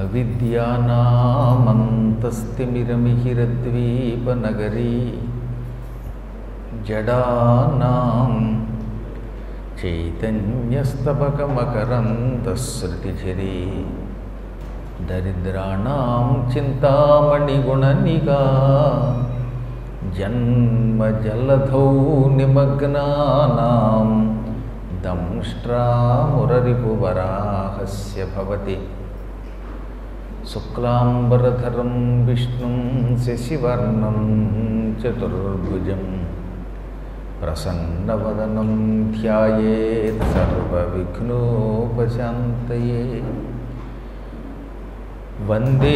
అవిద్యానామంతస్తిమిరమిహిరద్వీపనగరీ జడానాం చైతన్యస్తబకమకరంతశ్రుతిఝరీ దరిద్రాణం చింతామణిగుణనిగా జన్మజలధౌ నిమగ్నానాం దంష్ట్రామురరిపువరాహస్య భవతి శుక్లాంబరధరం విష్ణుం శశివర్ణం చతుర్భుజం ప్రసన్నవదనం ధ్యాయేత్ సర్వవిఘ్నోపశాంతయే వందే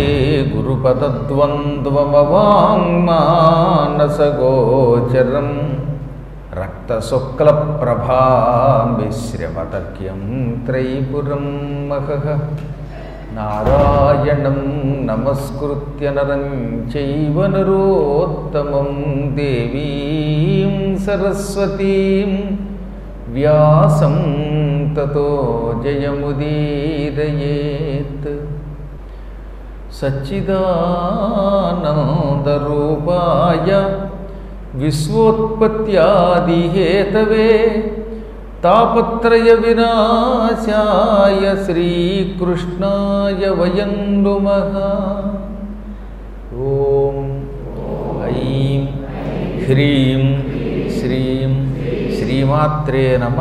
గురుపదద్వంద్వమవాङ्మానసగోచరం రక్తశుక్లప్రభామిశ్రమతర్క్యం త్రైపురం మహః నారాయణం నమస్కృత్య నరం చైవ నరోత్తమం దేవీం సరస్వతీం వ్యాసం తతో జయముదీరయేత్ సచ్చిదానందరూపాయ విశ్వోత్పత్యాదిహేతవే తాపత్రయ వినాశాయ శ్రీకృష్ణాయ వయం నుమః ఓం ఐం హ్రీం శ్రీం శ్రీమాత్రే నమ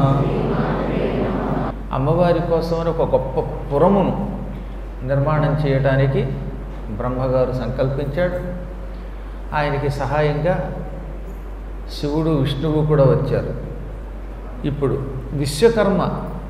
అమ్మవారి కోసమని ఒక గొప్ప పురమును నిర్మాణం చేయడానికి బ్రహ్మగారు సంకల్పించాడు ఆయనకి సహాయంగా శివుడు విష్ణువు కూడా వచ్చారు ఇప్పుడు విశ్వకర్మ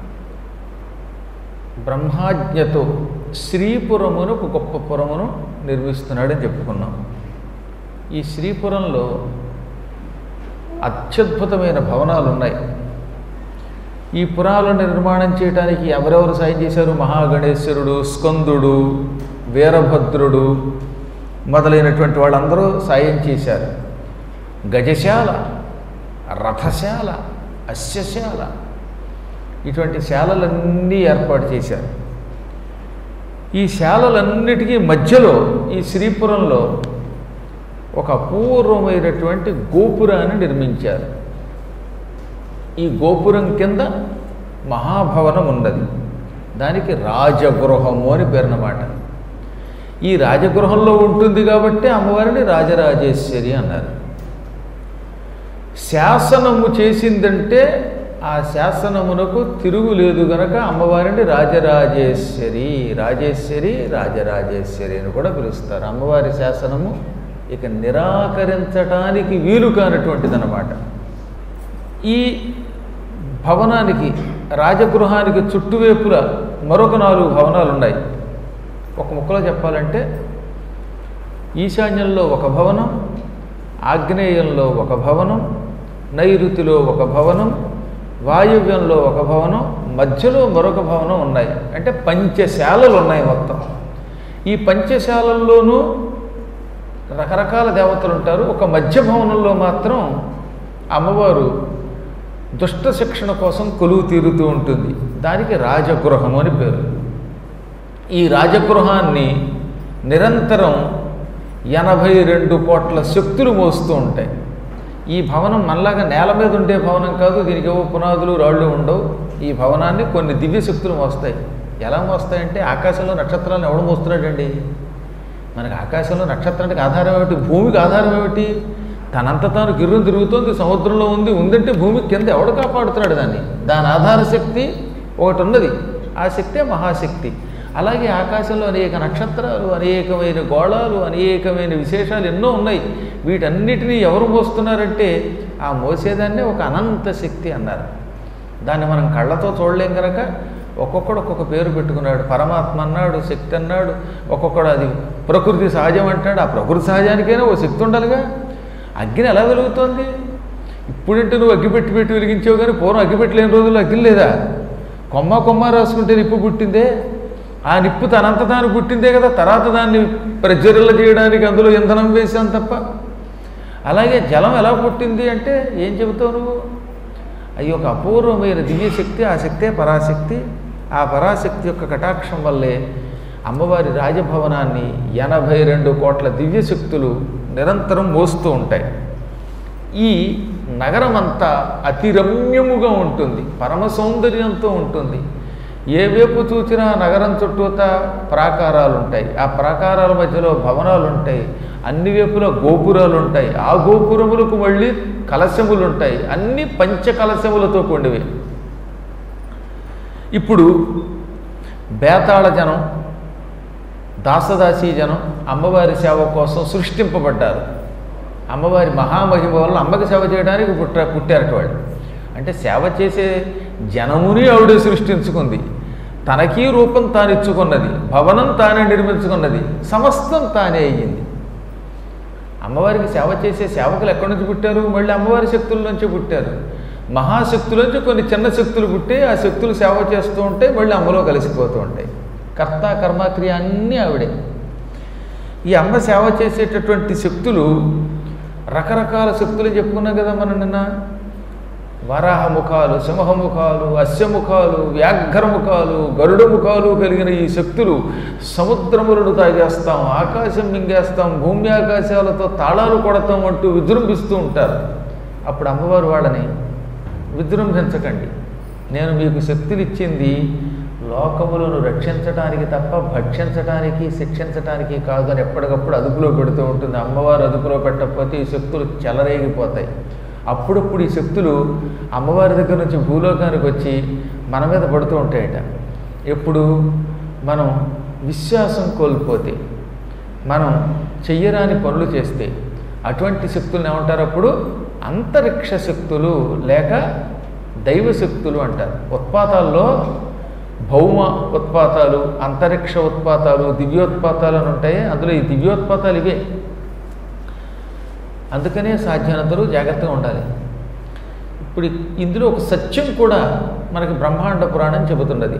బ్రహ్మాజ్ఞతో శ్రీపురమును ఒక గొప్ప పురమును నిర్మిస్తున్నాడని చెప్పుకున్నాం ఈ శ్రీపురంలో అత్యద్భుతమైన భవనాలు ఉన్నాయి ఈ పురాలను నిర్మాణం చేయడానికి ఎవరెవరు సాయం చేశారు మహాగణేశ్వరుడు స్కందుడు వీరభద్రుడు మొదలైనటువంటి వాళ్ళందరూ సాయం చేశారు గజశాల రథశాల అశ్వశాల ఇటువంటి శాలలన్నీ ఏర్పాటు చేశారు ఈ శాలలన్నిటికీ మధ్యలో ఈ శ్రీపురంలో ఒక అపూర్వమైనటువంటి గోపురాన్ని నిర్మించారు ఈ గోపురం కింద మహాభవనం ఉన్నది దానికి రాజగృహము అని పేరునమాట ఈ రాజగృహంలో ఉంటుంది కాబట్టి అమ్మవారిని రాజరాజేశ్వరి అన్నారు శాసనము చేసిందంటే ఆ శాసనమునకు తిరుగులేదు గనక అమ్మవారిని రాజరాజేశ్వరి రాజేశ్వరి రాజరాజేశ్వరి అని కూడా పిలుస్తారు అమ్మవారి శాసనము ఇక నిరాకరించటానికి వీలు కానటువంటిదన్నమాట ఈ భవనానికి రాజగృహానికి చుట్టువైపులా మరొక నాలుగు భవనాలు ఉన్నాయి ఒక ముక్కలో చెప్పాలంటే ఈశాన్యంలో ఒక భవనం ఆగ్నేయంలో ఒక భవనం నైరుతిలో ఒక భవనం వాయువ్యంలో ఒక భవనం మధ్యలో మరొక భవనం ఉన్నాయి అంటే పంచశాలలు ఉన్నాయి మొత్తం ఈ పంచశాలల్లోనూ రకరకాల దేవతలు ఉంటారు ఒక మధ్య భవనంలో మాత్రం అమ్మవారు దుష్ట శిక్షణ కోసం కొలువు తీరుతూ ఉంటుంది దానికి రాజగృహం అని పేరు ఈ రాజగృహాన్ని నిరంతరం ఎనభై రెండు కోట్ల శక్తులు మోస్తూ ఉంటాయి ఈ భవనం మనలాగా నేల మీద ఉండే భవనం కాదు దీనికి ఏవో పునాదులు రాళ్ళు ఉండవు ఈ భవనాన్ని కొన్ని దివ్య శక్తులు మోస్తాయి ఎలా మోస్తాయంటే ఆకాశంలో నక్షత్రాలను ఎవడు మోస్తున్నాడండి మనకి ఆకాశంలో నక్షత్రానికి ఆధారం ఏమిటి భూమికి ఆధారం ఏమిటి తనంత తాను గిర్రం తిరుగుతోంది సముద్రంలో ఉంది ఉందంటే భూమి కింద ఎవడు కాపాడుతున్నాడు దాన్ని దాని ఆధార శక్తి ఒకటి ఉన్నది ఆ శక్తే మహాశక్తి అలాగే ఆకాశంలో అనేక నక్షత్రాలు అనేకమైన గోళాలు అనేకమైన విశేషాలు ఎన్నో ఉన్నాయి వీటన్నిటినీ ఎవరు మోస్తున్నారంటే ఆ మోసేదాన్నే ఒక అనంత శక్తి అన్నారు దాన్ని మనం కళ్ళతో చూడలేం కనుక ఒక్కొక్కడు ఒక్కొక్క పేరు పెట్టుకున్నాడు పరమాత్మ అన్నాడు శక్తి అన్నాడు ఒక్కొక్కడు అది ప్రకృతి సహజం అంటాడు ఆ ప్రకృతి సహజానికైనా ఓ శక్తి ఉండాలిగా అగ్ని ఎలా వెలుగుతోంది ఇప్పుడంటే నువ్వు అగ్గిపెట్టి పెట్టి వెలిగించావు కానీ పూర్వం అగ్గిపెట్టి లేని రోజుల్లో అగ్ని లేదా కొమ్మ కొమ్మ రాసుకుంటే నిప్పు పుట్టిందే ఆ నిప్పు తనంత తాను పుట్టిందే కదా తర్వాత దాన్ని ప్రజ్వరిల్ల చేయడానికి అందులో ఇంధనం వేసాం తప్ప అలాగే జలం ఎలా పుట్టింది అంటే ఏం చెబుతావు నువ్వు అవి ఒక అపూర్వమైన దివ్యశక్తి ఆ శక్తే పరాశక్తి ఆ పరాశక్తి యొక్క కటాక్షం వల్లే అమ్మవారి రాజభవనాన్ని ఎనభై రెండు కోట్ల దివ్యశక్తులు నిరంతరం మోస్తూ ఉంటాయి ఈ నగరం అంతా అతి రమ్యముగా ఉంటుంది పరమ సౌందర్యంతో ఉంటుంది ఏ వైపు చూసినా నగరం చుట్టూతా ప్రాకారాలు ఉంటాయి ఆ ప్రాకారాల మధ్యలో భవనాలు ఉంటాయి అన్ని వైపులా గోపురాలు ఉంటాయి ఆ గోపురములకు మళ్ళీ కలశములు ఉంటాయి అన్ని పంచ కలశములతో కూడినవి ఇప్పుడు బేతాళ జనం దాసదాసీ జనం అమ్మవారి సేవ కోసం సృష్టింపబడ్డారు అమ్మవారి మహామహిమ వల్ల అమ్మకి సేవ చేయడానికి పుట్ట పుట్టారట వాళ్ళు అంటే సేవ చేసే జనముని ఆవిడ సృష్టించుకుంది తనకీ రూపం తానిచ్చుకున్నది భవనం తానే నిర్మించుకున్నది సమస్తం తానే అయ్యింది అమ్మవారికి సేవ చేసే సేవకులు ఎక్కడి నుంచి పుట్టారు మళ్ళీ అమ్మవారి శక్తుల నుంచి పుట్టారు మహాశక్తులోంచి కొన్ని చిన్న శక్తులు పుట్టి ఆ శక్తులు సేవ చేస్తూ ఉంటే మళ్ళీ అమ్మలో కలిసిపోతూ ఉంటాయి కర్త కర్మక్రియ అన్నీ ఆవిడే ఈ అమ్మ సేవ చేసేటటువంటి శక్తులు రకరకాల శక్తులు చెప్పుకున్నాం కదా మనం నిన్న వరాహముఖాలు సింహముఖాలు అశ్వముఖాలు వ్యాఘ్రముఖాలు గరుడ ముఖాలు కలిగిన ఈ శక్తులు సముద్రములను తాగేస్తాం ఆకాశం మింగేస్తాం భూమి ఆకాశాలతో తాళాలు కొడతాం అంటూ విజృంభిస్తూ ఉంటారు అప్పుడు అమ్మవారు వాళ్ళని విజృంభించకండి నేను మీకు శక్తులు ఇచ్చింది లోకములను రక్షించటానికి తప్ప భక్షించటానికి శిక్షించటానికి కాదు అని ఎప్పటికప్పుడు అదుపులో పెడుతూ ఉంటుంది అమ్మవారు అదుపులో పెట్టకపోతే ఈ శక్తులు చెలరేగిపోతాయి అప్పుడప్పుడు ఈ శక్తులు అమ్మవారి దగ్గర నుంచి భూలోకానికి వచ్చి మన మీద పడుతూ ఉంటాయట ఎప్పుడు మనం విశ్వాసం కోల్పోతే మనం చెయ్యరాని పనులు చేస్తే అటువంటి శక్తులను ఏమంటారు అప్పుడు అంతరిక్ష శక్తులు లేక దైవ శక్తులు అంటారు ఉత్పాతాల్లో భౌమ ఉత్పాతాలు అంతరిక్ష ఉత్పాతాలు దివ్యోత్పాతాలు అని ఉంటాయి అందులో ఈ దివ్యోత్పాతాలు ఇవే అందుకనే సాధ్యమైనంతరూ జాగ్రత్తగా ఉండాలి ఇప్పుడు ఇందులో ఒక సత్యం కూడా మనకి బ్రహ్మాండ పురాణం చెబుతున్నది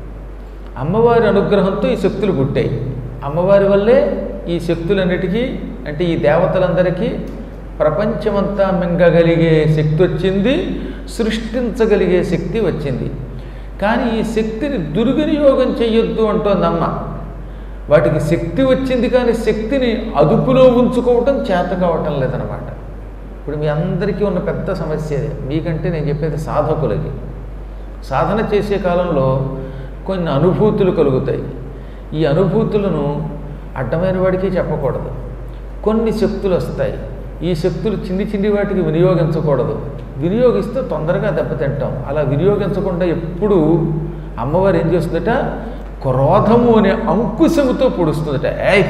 అమ్మవారి అనుగ్రహంతో ఈ శక్తులు పుట్టాయి అమ్మవారి వల్లే ఈ శక్తులన్నిటికీ అంటే ఈ దేవతలందరికీ ప్రపంచమంతా మింగగలిగే శక్తి వచ్చింది సృష్టించగలిగే శక్తి వచ్చింది కానీ ఈ శక్తిని దుర్వినియోగం చెయ్యొద్దు అంటోంది అమ్మ వాటికి శక్తి వచ్చింది కానీ శక్తిని అదుపులో ఉంచుకోవటం చేత కావటం లేదనమాట ఇప్పుడు మీ అందరికీ ఉన్న పెద్ద సమస్య ఇది మీకంటే నేను చెప్పేది సాధకులకి సాధన చేసే కాలంలో కొన్ని అనుభూతులు కలుగుతాయి ఈ అనుభూతులను అడ్డమైన వాడికి చెప్పకూడదు కొన్ని శక్తులు వస్తాయి ఈ శక్తులు చిన్ని చిన్ని వాటికి వినియోగించకూడదు వినియోగిస్తే తొందరగా దెబ్బతింటాం అలా వినియోగించకుండా ఎప్పుడు అమ్మవారు ఏం చేస్తుందట క్రోధము అనే అంకుశముతో పొడుస్తుందట ఏయ్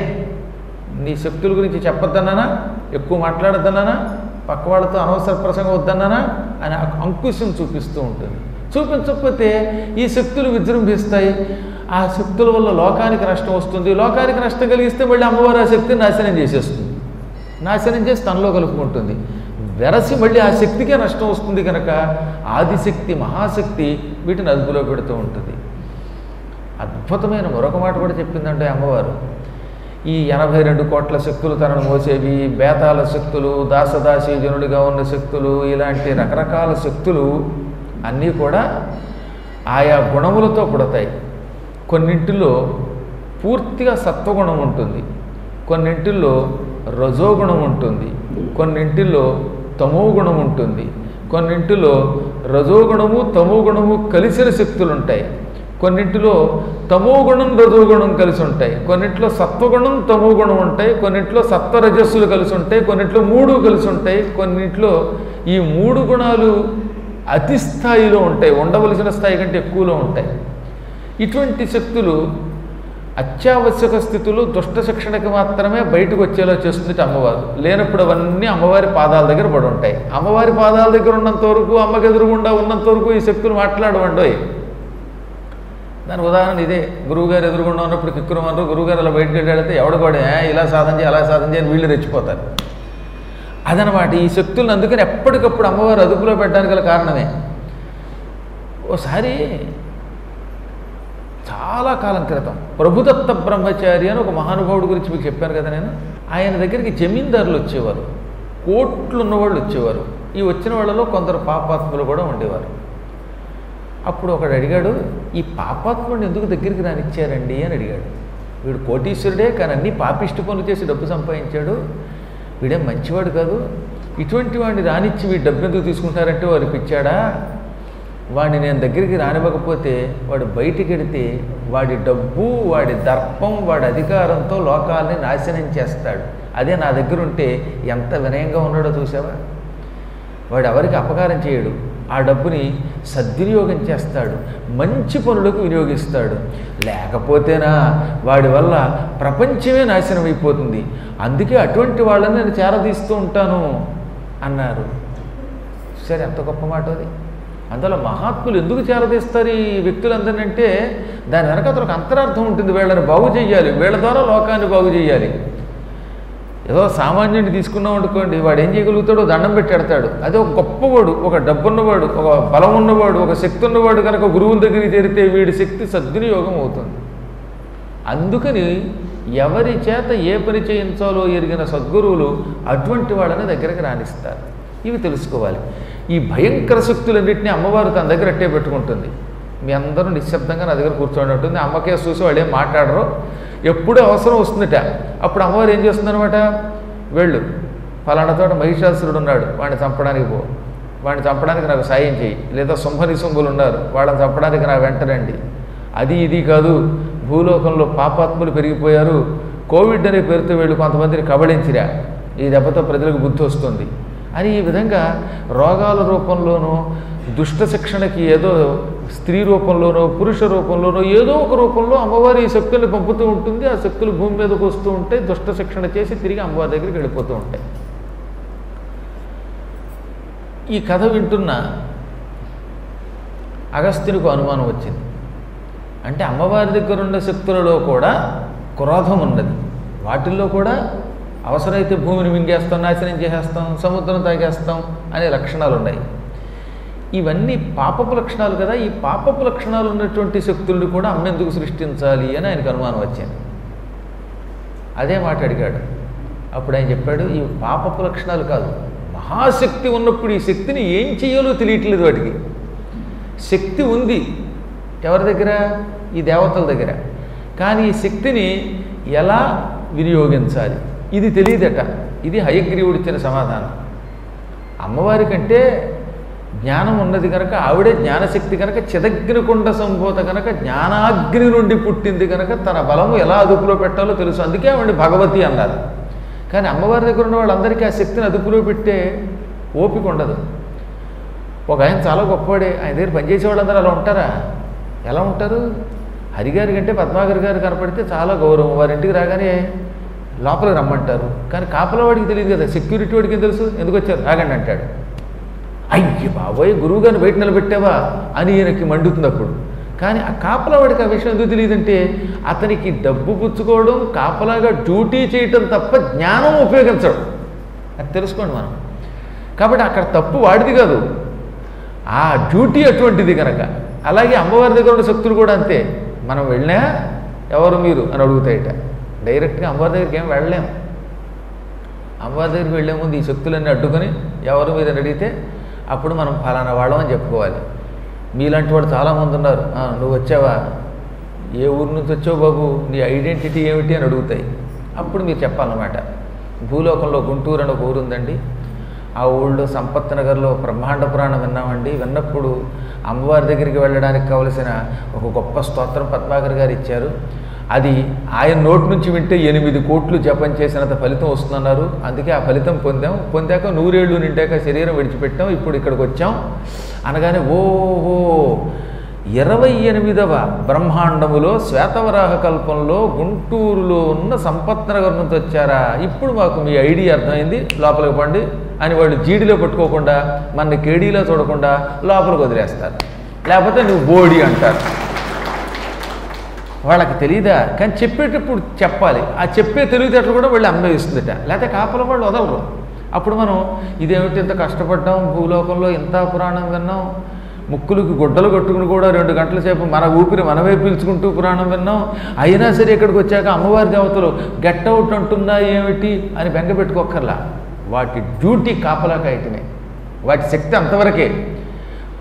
నీ శక్తుల గురించి చెప్పొద్దన్నానా ఎక్కువ మాట్లాడద్దన్నానా పక్క వాళ్ళతో అనవసర ప్రసంగం వద్దన్నానా అని ఆ అంకుశం చూపిస్తూ ఉంటుంది చూపించకపోతే ఈ శక్తులు విజృంభిస్తాయి ఆ శక్తుల వల్ల లోకానికి నష్టం వస్తుంది లోకానికి నష్టం కలిగిస్తే మళ్ళీ అమ్మవారు ఆ శక్తిని నాశనం చేసేస్తుంది నాశనం చేసి తనలో కలుపుకుంటుంది వెరసి మళ్ళీ ఆ శక్తికే నష్టం వస్తుంది కనుక ఆదిశక్తి మహాశక్తి వీటిని అదుపులో పెడుతూ ఉంటుంది అద్భుతమైన మరొక మాట కూడా చెప్పిందంటే అమ్మవారు ఈ ఎనభై రెండు కోట్ల శక్తులు తనను మోసేవి బేతాల శక్తులు దాసదాసి జనుడిగా ఉన్న శక్తులు ఇలాంటి రకరకాల శక్తులు అన్నీ కూడా ఆయా గుణములతో పుడతాయి కొన్నింటిలో పూర్తిగా సత్వగుణం ఉంటుంది కొన్నింటిల్లో రజోగుణం ఉంటుంది కొన్నింటిలో తమో గుణం ఉంటుంది కొన్నింటిలో రజోగుణము తమో గుణము కలిసిన శక్తులు ఉంటాయి కొన్నింటిలో తమో గుణం రజోగుణం కలిసి ఉంటాయి కొన్నింటిలో సత్వగుణం తమో గుణం ఉంటాయి కొన్నింటిలో సత్వ రజస్సులు కలిసి ఉంటాయి కొన్నింటిలో మూడు కలిసి ఉంటాయి కొన్నింటిలో ఈ మూడు గుణాలు అతి స్థాయిలో ఉంటాయి ఉండవలసిన స్థాయి కంటే ఎక్కువలో ఉంటాయి ఇటువంటి శక్తులు అత్యావశ్యక స్థితులు దుష్ట శిక్షణకి మాత్రమే బయటకు వచ్చేలా చేస్తుంది అమ్మవారు లేనప్పుడు అవన్నీ అమ్మవారి పాదాల దగ్గర పడి ఉంటాయి అమ్మవారి పాదాల దగ్గర ఉన్నంత వరకు అమ్మకి ఎదురుగుండా ఉన్నంత వరకు ఈ శక్తులు మాట్లాడవండోయ్ దాని ఉదాహరణ ఇదే గురువుగారు ఎదురుగుండా ఉన్నప్పుడు కిక్కురమన్నారు గురువుగారు అలా బయటకు వెళ్ళాడితే ఎవడు కూడా "ఏ, ఇలా సాధన చేయి అలా సాధన చేయని వీళ్ళు రెచ్చిపోతారు అదనమాట ఈ శక్తులను అందుకని ఎప్పటికప్పుడు అమ్మవారు అదుపులో పెట్టడానికి గల కారణమే ఓసారి చాలా కాలం క్రితం ప్రభుదత్త బ్రహ్మచారి అని ఒక మహానుభావుడి గురించి మీకు చెప్పాను కదా నేను ఆయన దగ్గరికి జమీందారులు వచ్చేవారు కోట్లు ఉన్నవాళ్ళు వచ్చేవారు ఈ వచ్చిన వాళ్ళలో కొందరు పాపాత్ములు కూడా ఉండేవారు అప్పుడు ఒకడు అడిగాడు ఈ పాపాత్ముడిని ఎందుకు దగ్గరికి రానిచ్చారండి అని అడిగాడు వీడు కోటీశ్వరుడే కానీ అన్ని పాపిష్టి పనులు చేసి డబ్బు సంపాదించాడు వీడేం మంచివాడు కాదు ఇటువంటి వాడిని రానిచ్చి వీడు డబ్బు ఎందుకు తీసుకుంటారంటే వాడు పిచ్చాడా వాడిని నేను దగ్గరికి రానివ్వకపోతే వాడు బయటికి వెడితే వాడి డబ్బు వాడి దర్పం వాడి అధికారంతో లోకాల్ని నాశనం చేస్తాడు అదే నా దగ్గర ఉంటే ఎంత వినయంగా ఉన్నాడో చూసావా వాడు ఎవరికి అపకారం చేయడు ఆ డబ్బుని సద్వినియోగం చేస్తాడు మంచి పనులకు వినియోగిస్తాడు లేకపోతేనా వాడి వల్ల ప్రపంచమే నాశనం అయిపోతుంది అందుకే అటువంటి వాళ్ళని నేను చేరదీస్తూ ఉంటాను అన్నారు సరే ఎంత గొప్ప మాట అది అందులో మహాత్ములు ఎందుకు చేరదీస్తారు ఈ వ్యక్తులందరినీ అంటే దాని వెనక అతనికి అంతరార్థం ఉంటుంది వీళ్ళని బాగు చేయాలి వీళ్ళ ద్వారా లోకాన్ని బాగు చేయాలి ఏదో సామాన్యుడిని తీసుకున్నాం అనుకోండి వాడు ఏం చేయగలుగుతాడో దండం పెట్టి ఎడతాడు అదే ఒక గొప్పవాడు ఒక డబ్బున్నవాడు ఒక బలం ఉన్నవాడు ఒక శక్తి ఉన్నవాడు కనుక గురువుల దగ్గరికి చేరితే వీడి శక్తి సద్వినియోగం అవుతుంది అందుకని ఎవరి చేత ఏ పని చేయించాలో ఎరిగిన సద్గురువులు అటువంటి వాళ్ళని దగ్గరికి రాణిస్తారు ఇవి తెలుసుకోవాలి ఈ భయంకర శక్తులన్నింటినీ అమ్మవారు తన దగ్గర అట్టే పెట్టుకుంటుంది మీ అందరూ నిశ్శబ్దంగా నా దగ్గర కూర్చొని ఉంటుంది అమ్మకే చూసి వాళ్ళు ఏం మాట్లాడరు ఎప్పుడు అవసరం వస్తుందట అప్పుడు అమ్మవారు ఏం చేస్తుందనమాట వెళ్ళు ఫలానా చోట మహిషాసురుడు ఉన్నాడు వాడిని చంపడానికి పో వాడిని చంపడానికి నాకు సాయం చేయి లేదా శుంభని శుంభులు ఉన్నారు వాళ్ళని చంపడానికి నా వెంటరండి అది ఇది కాదు భూలోకంలో పాపాత్ములు పెరిగిపోయారు కోవిడ్ అనే పేరుతో వీళ్ళు కొంతమందిని కబళించిరా ఈ దెబ్బతో ప్రజలకు బుద్ధి వస్తుంది అని ఈ విధంగా రోగాల రూపంలోనూ దుష్ట శిక్షణకి ఏదో స్త్రీ రూపంలోనో పురుష రూపంలోనో ఏదో ఒక రూపంలో అమ్మవారి ఈ శక్తుల్ని పంపుతూ ఉంటుంది ఆ శక్తులు భూమి మీదకు వస్తూ ఉంటాయి దుష్ట శిక్షణ చేసి తిరిగి అమ్మవారి దగ్గరికి వెళ్ళిపోతూ ఉంటాయి ఈ కథ వింటున్న అగస్త్యునికి అనుమానం వచ్చింది అంటే అమ్మవారి దగ్గర ఉన్న శక్తులలో కూడా క్రోధం ఉన్నది వాటిల్లో కూడా అవసరమైతే భూమిని మింగేస్తాం నాశనం చేసేస్తాం సముద్రం తాగేస్తాం అనే లక్షణాలు ఉన్నాయి ఇవన్నీ పాపపు లక్షణాలు కదా ఈ పాపపు లక్షణాలు ఉన్నటువంటి శక్తుల్ని కూడా అమ్మెందుకు సృష్టించాలి అని ఆయనకు అనుమానం వచ్చింది అదే మాట అడిగాడు అప్పుడు ఆయన చెప్పాడు ఈ పాపపు లక్షణాలు కాదు మహాశక్తి ఉన్నప్పుడు ఈ శక్తిని ఏం చేయాలో తెలియట్లేదు వాటికి శక్తి ఉంది ఎవరి దగ్గర ఈ దేవతల దగ్గర కానీ ఈ శక్తిని ఎలా వినియోగించాలి ఇది తెలియదట ఇది హయగ్రీవుడిచ్చిన సమాధానం అమ్మవారి కంటే జ్ఞానం ఉన్నది కనుక ఆవిడే జ్ఞానశక్తి కనుక చిదగ్నికుండ సంభూత కనుక జ్ఞానాగ్ని నుండి పుట్టింది కనుక తన బలము ఎలా అదుపులో పెట్టాలో తెలుసు అందుకే ఆవిడ భగవతి అన్నారు కానీ అమ్మవారి దగ్గర ఉన్న వాళ్ళందరికీ ఆ శక్తిని అదుపులో పెట్టే ఓపిక ఉండదు ఒక ఆయన చాలా గొప్పవాడే ఆయన దగ్గర పనిచేసే వాళ్ళందరూ అలా ఉంటారా ఎలా ఉంటారు హరిగారి కంటే పద్మాగర్ గారు కనపడితే చాలా గౌరవం వారి ఇంటికి రాగానే లోపలికి రమ్మంటారు కానీ కాపలా వాడికి తెలియదు కదా సెక్యూరిటీ వాడికి ఏం తెలుసు ఎందుకు వచ్చారు ఆగండి అంటాడు అయ్యి బాబోయ్ గురువు గారిని బయట నిలబెట్టావా అని ఈయనకి మండుతుంది అప్పుడు కానీ ఆ కాపలా వాడికి ఆ విషయం ఎందుకు తెలియదంటే అతనికి డబ్బు పుచ్చుకోవడం కాపలాగా డ్యూటీ చేయటం తప్ప జ్ఞానం ఉపయోగించడం అది తెలుసుకోండి మనం కాబట్టి అక్కడ తప్పు వాడిది కాదు ఆ డ్యూటీ అటువంటిది కనుక అలాగే అమ్మవారి దగ్గర ఉన్న శక్తులు కూడా అంతే మనం వెళ్ళినా ఎవరు మీరు అని అడుగుతాయట డైరెక్ట్గా అమ్మవారి దగ్గరికి ఏం వెళ్ళలేం అమ్మవారి దగ్గరికి వెళ్ళే ముందు ఈ శక్తులన్నీ అడ్డుకొని ఎవరు మీద అడిగితే అప్పుడు మనం ఫలానా వాళ్ళం అని చెప్పుకోవాలి మీలాంటి వాడు చాలామంది ఉన్నారు "ఆ, నువ్వు వచ్చావా ఏ ఊరు నుంచి వచ్చావు బాబు నీ ఐడెంటిటీ ఏమిటి అని అడుగుతాయి అప్పుడు మీరు చెప్పాలన్నమాట భూలోకంలో గుంటూరు అని ఒక ఊరు ఉందండి ఆ ఊళ్ళో సంపత్ నగర్లో బ్రహ్మాండ పురాణం విన్నామండి విన్నప్పుడు అమ్మవారి దగ్గరికి వెళ్ళడానికి కావలసిన ఒక గొప్ప స్తోత్రం పద్మాకర్ గారు ఇచ్చారు అది ఆయన నోటి నుంచి వింటే ఎనిమిది కోట్లు జపం చేసినంత ఫలితం వస్తుందన్నారు అందుకే ఆ ఫలితం పొందాం పొందాక నూరేళ్ళు నిండాక శరీరం విడిచిపెట్టాం ఇప్పుడు ఇక్కడికి వచ్చాం అనగానే ఓహో ఇరవై ఎనిమిదవ బ్రహ్మాండములో శ్వేతవరాహ కల్పంలో గుంటూరులో ఉన్న సంపత్ నగర్ నుంచి వచ్చారా ఇప్పుడు మాకు మీ ఐడియా అర్థమైంది లోపలికి పండి అని వాళ్ళు జీడిలో పట్టుకోకుండా మన కేడీలో చూడకుండా లోపలికి వదిలేస్తారు లేకపోతే నువ్వు బోడి అంటారు వాళ్ళకి తెలియదా కానీ చెప్పేటప్పుడు చెప్పాలి ఆ చెప్పే తెలివితేటలు కూడా వాళ్ళు అన్వయిస్తుందట లేకపోతే కాపల వాళ్ళు వదలరు అప్పుడు మనం ఇదేమిటి ఇంత కష్టపడ్డాం భూలోకంలో ఇంత పురాణం విన్నాం ముక్కులకి గుడ్డలు కట్టుకుని కూడా రెండు గంటల సేపు మన ఊపిరి మనమే పీల్చుకుంటూ పురాణం విన్నాం అయినా సరే ఇక్కడికి వచ్చాక అమ్మవారి దేవతలు గెట్ అవుట్ అంటుందా ఏమిటి అని బెంగ పెట్టుకోక్కర్లా వాటి డ్యూటీ కాపలా కాయటమే వాటి శక్తి అంతవరకే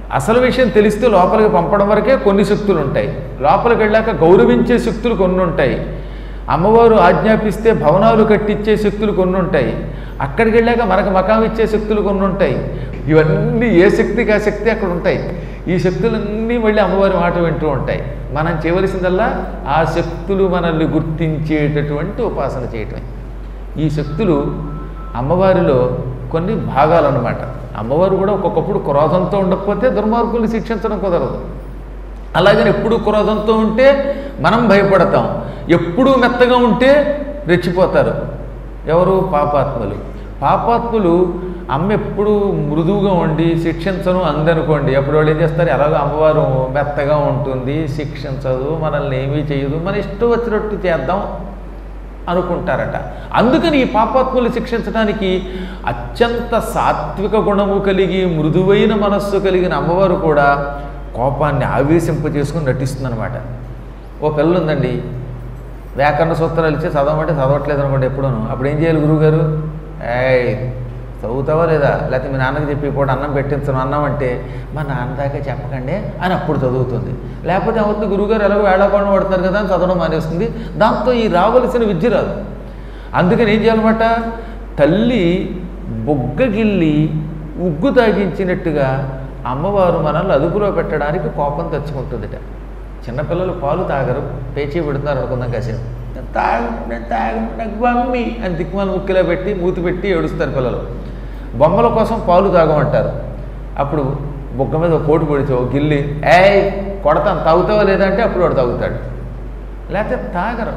అసలు విషయం తెలిస్తే లోపలికి పంపడం వరకే కొన్ని శక్తులు ఉంటాయి లోపలికి వెళ్ళాక గౌరవించే శక్తులు కొన్ని ఉంటాయి అమ్మవారు ఆజ్ఞాపిస్తే భవనాలు కట్టించే శక్తులు కొన్ని ఉంటాయి అక్కడికి వెళ్ళాక మనకు మకాం ఇచ్చే శక్తులు కొన్ని ఉంటాయి ఇవన్నీ ఏ శక్తికి ఆ శక్తి అక్కడ ఉంటాయి ఈ శక్తులన్నీ మళ్ళీ అమ్మవారి మాట వింటూ ఉంటాయి మనం చేయవలసిందల్లా ఆ శక్తులు మనల్ని గుర్తించేటటువంటి ఉపాసన చేయటమే ఈ శక్తులు అమ్మవారిలో కొన్ని భాగాలు అన్నమాట అమ్మవారు కూడా ఒక్కొక్కప్పుడు క్రోధంతో ఉండకపోతే దుర్మార్గుల్ని శిక్షించడం కుదరదు అలాగని ఎప్పుడు క్రోధంతో ఉంటే మనం భయపడతాం ఎప్పుడూ మెత్తగా ఉంటే రెచ్చిపోతారు ఎవరు పాపాత్ములు పాపాత్ములు అమ్మ ఎప్పుడు మృదువుగా ఉండి శిక్షించను అందనుకోండి అప్పుడు వాళ్ళు ఏం చేస్తారు ఎలాగో అమ్మవారు మెత్తగా ఉంటుంది శిక్షించదు మనల్ని ఏమీ చేయదు మన ఇష్టం వచ్చినట్టు చేద్దాం అనుకుంటారట అందుకని ఈ పాపాత్ములు శిక్షించడానికి అత్యంత సాత్విక గుణము కలిగి మృదువైన మనస్సు కలిగిన అమ్మవారు కూడా కోపాన్ని ఆవేశింపజేసుకుని నటిస్తుందన్నమాట ఓ పిల్ల ఉందండి వ్యాకరణ సూత్రాలు ఇచ్చి చదవమంటే చదవట్లేదు అనుకోండి ఎప్పుడూను అప్పుడు ఏం చేయాలి గురువుగారు ఏయ్ చదువుతావా లేదా లేకపోతే మీ నాన్నకి చెప్పి కూడా అన్నం పెట్టించను అన్నం అంటే మా నాన్న దాకా చెప్పకండి అని అప్పుడు చదువుతుంది లేకపోతే అవుతుంది గురువుగారు ఎలాగో వేళాకోణం పడుతున్నారు కదా అని చదవడం మానేస్తుంది దాంతో ఈ రావలసిన విద్య రాదు అందుకని ఏం చేయాలన్నమాట తల్లి బొగ్గగిల్లి ఉగ్గు తాగించినట్టుగా అమ్మవారు మనల్ని అదుపులో పెట్టడానికి కోపం తెచ్చుకుంటుందిట చిన్నపిల్లలు పాలు తాగరు పేచీ పెడుతున్నారు అనుకుందాం కాసేపు "నేను తాగను నేను తాగను నాకు మమ్మీ అని దిక్కుమాల ముక్కిలో పెట్టి మూతి పెట్టి ఏడుస్తారు పిల్లలు బొమ్మల కోసం పాలు తాగమంటారు అప్పుడు బుగ్గ మీద ఒక కోటు పొడిచి ఓ గిల్లి ఏయ్ కొడతాను తాగుతావా లేదా అంటే అప్పుడు వాడు తాగుతాడు లేకపోతే తాగరు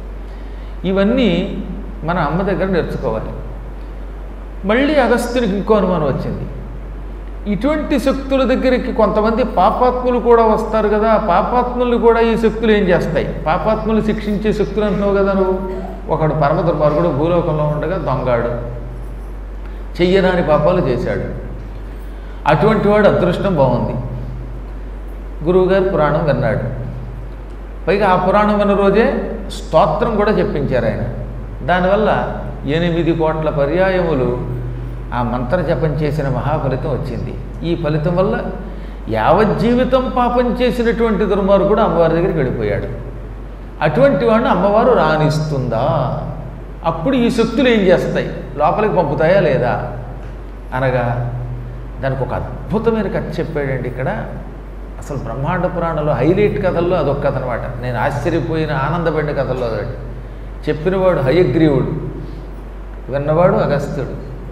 ఇవన్నీ మన అమ్మ దగ్గర నేర్చుకోవాలి మళ్ళీ అగస్త్యునికి ఇంకో అనుమానం వచ్చింది ఇటువంటి శక్తుల దగ్గరికి కొంతమంది పాపాత్ములు కూడా వస్తారు కదా ఆ పాపాత్ములు కూడా ఈ శక్తులు ఏం చేస్తాయి పాపాత్ములు శిక్షించే శక్తులు అంటున్నావు కదా నువ్వు ఒకడు పరమ దుర్మార్గుడు భూలోకంలో ఉండగా దొంగాడు చెయ్యరాని పాపాలు చేశాడు అటువంటి వాడు అదృష్టం బాగుంది గురువుగారు పురాణం విన్నాడు పైగా ఆ పురాణం విన్న రోజే స్తోత్రం కూడా చెప్పించారు ఆయన దానివల్ల ఎనిమిది కోట్ల పర్యాయములు ఆ మంత్ర జపం చేసిన మహాఫలితం వచ్చింది ఈ ఫలితం వల్ల యావజ్జీవితం పాపం చేసినటువంటి దుర్మార్గుడు అమ్మవారి దగ్గరికి వెళ్ళిపోయాడు అటువంటి వాడిని అమ్మవారు రాణిస్తుందా అప్పుడు ఈ శక్తులు ఏం చేస్తాయి లోపలికి పంపుతాయా లేదా అనగా దానికి ఒక అద్భుతమైన కథ చెప్పాడండి ఇక్కడ అసలు బ్రహ్మాండ పురాణంలో హైలైట్ కథల్లో అదొక కథ అనమాట నేను ఆశ్చర్యపోయిన ఆనందపడిన కథల్లో అదొకటి చెప్పినవాడు హయగ్రీవుడు విన్నవాడు అగస్త్యుడు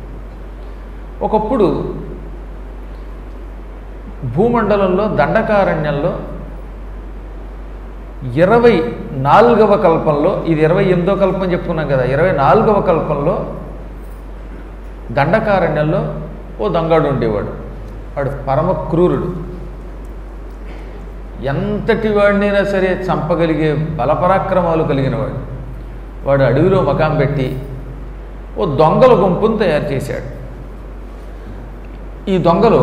ఒకప్పుడు భూమండలంలో దండకారణ్యంలో ఇరవై నాలుగవ కల్పంలో ఇది ఇరవై ఎనిమిదో కల్పం చెప్పుకున్నాం కదా ఇరవై నాలుగవ కల్పంలో దండకారణ్యంలో ఓ దొంగడు ఉండేవాడు వాడు పరమ క్రూరుడు ఎంతటి వాడినైనా సరే చంపగలిగే బలపరాక్రమాలు కలిగిన వాడు వాడు అడవిలో మకాం పెట్టి ఓ దొంగల గుంపును తయారు చేశాడు ఈ దొంగలు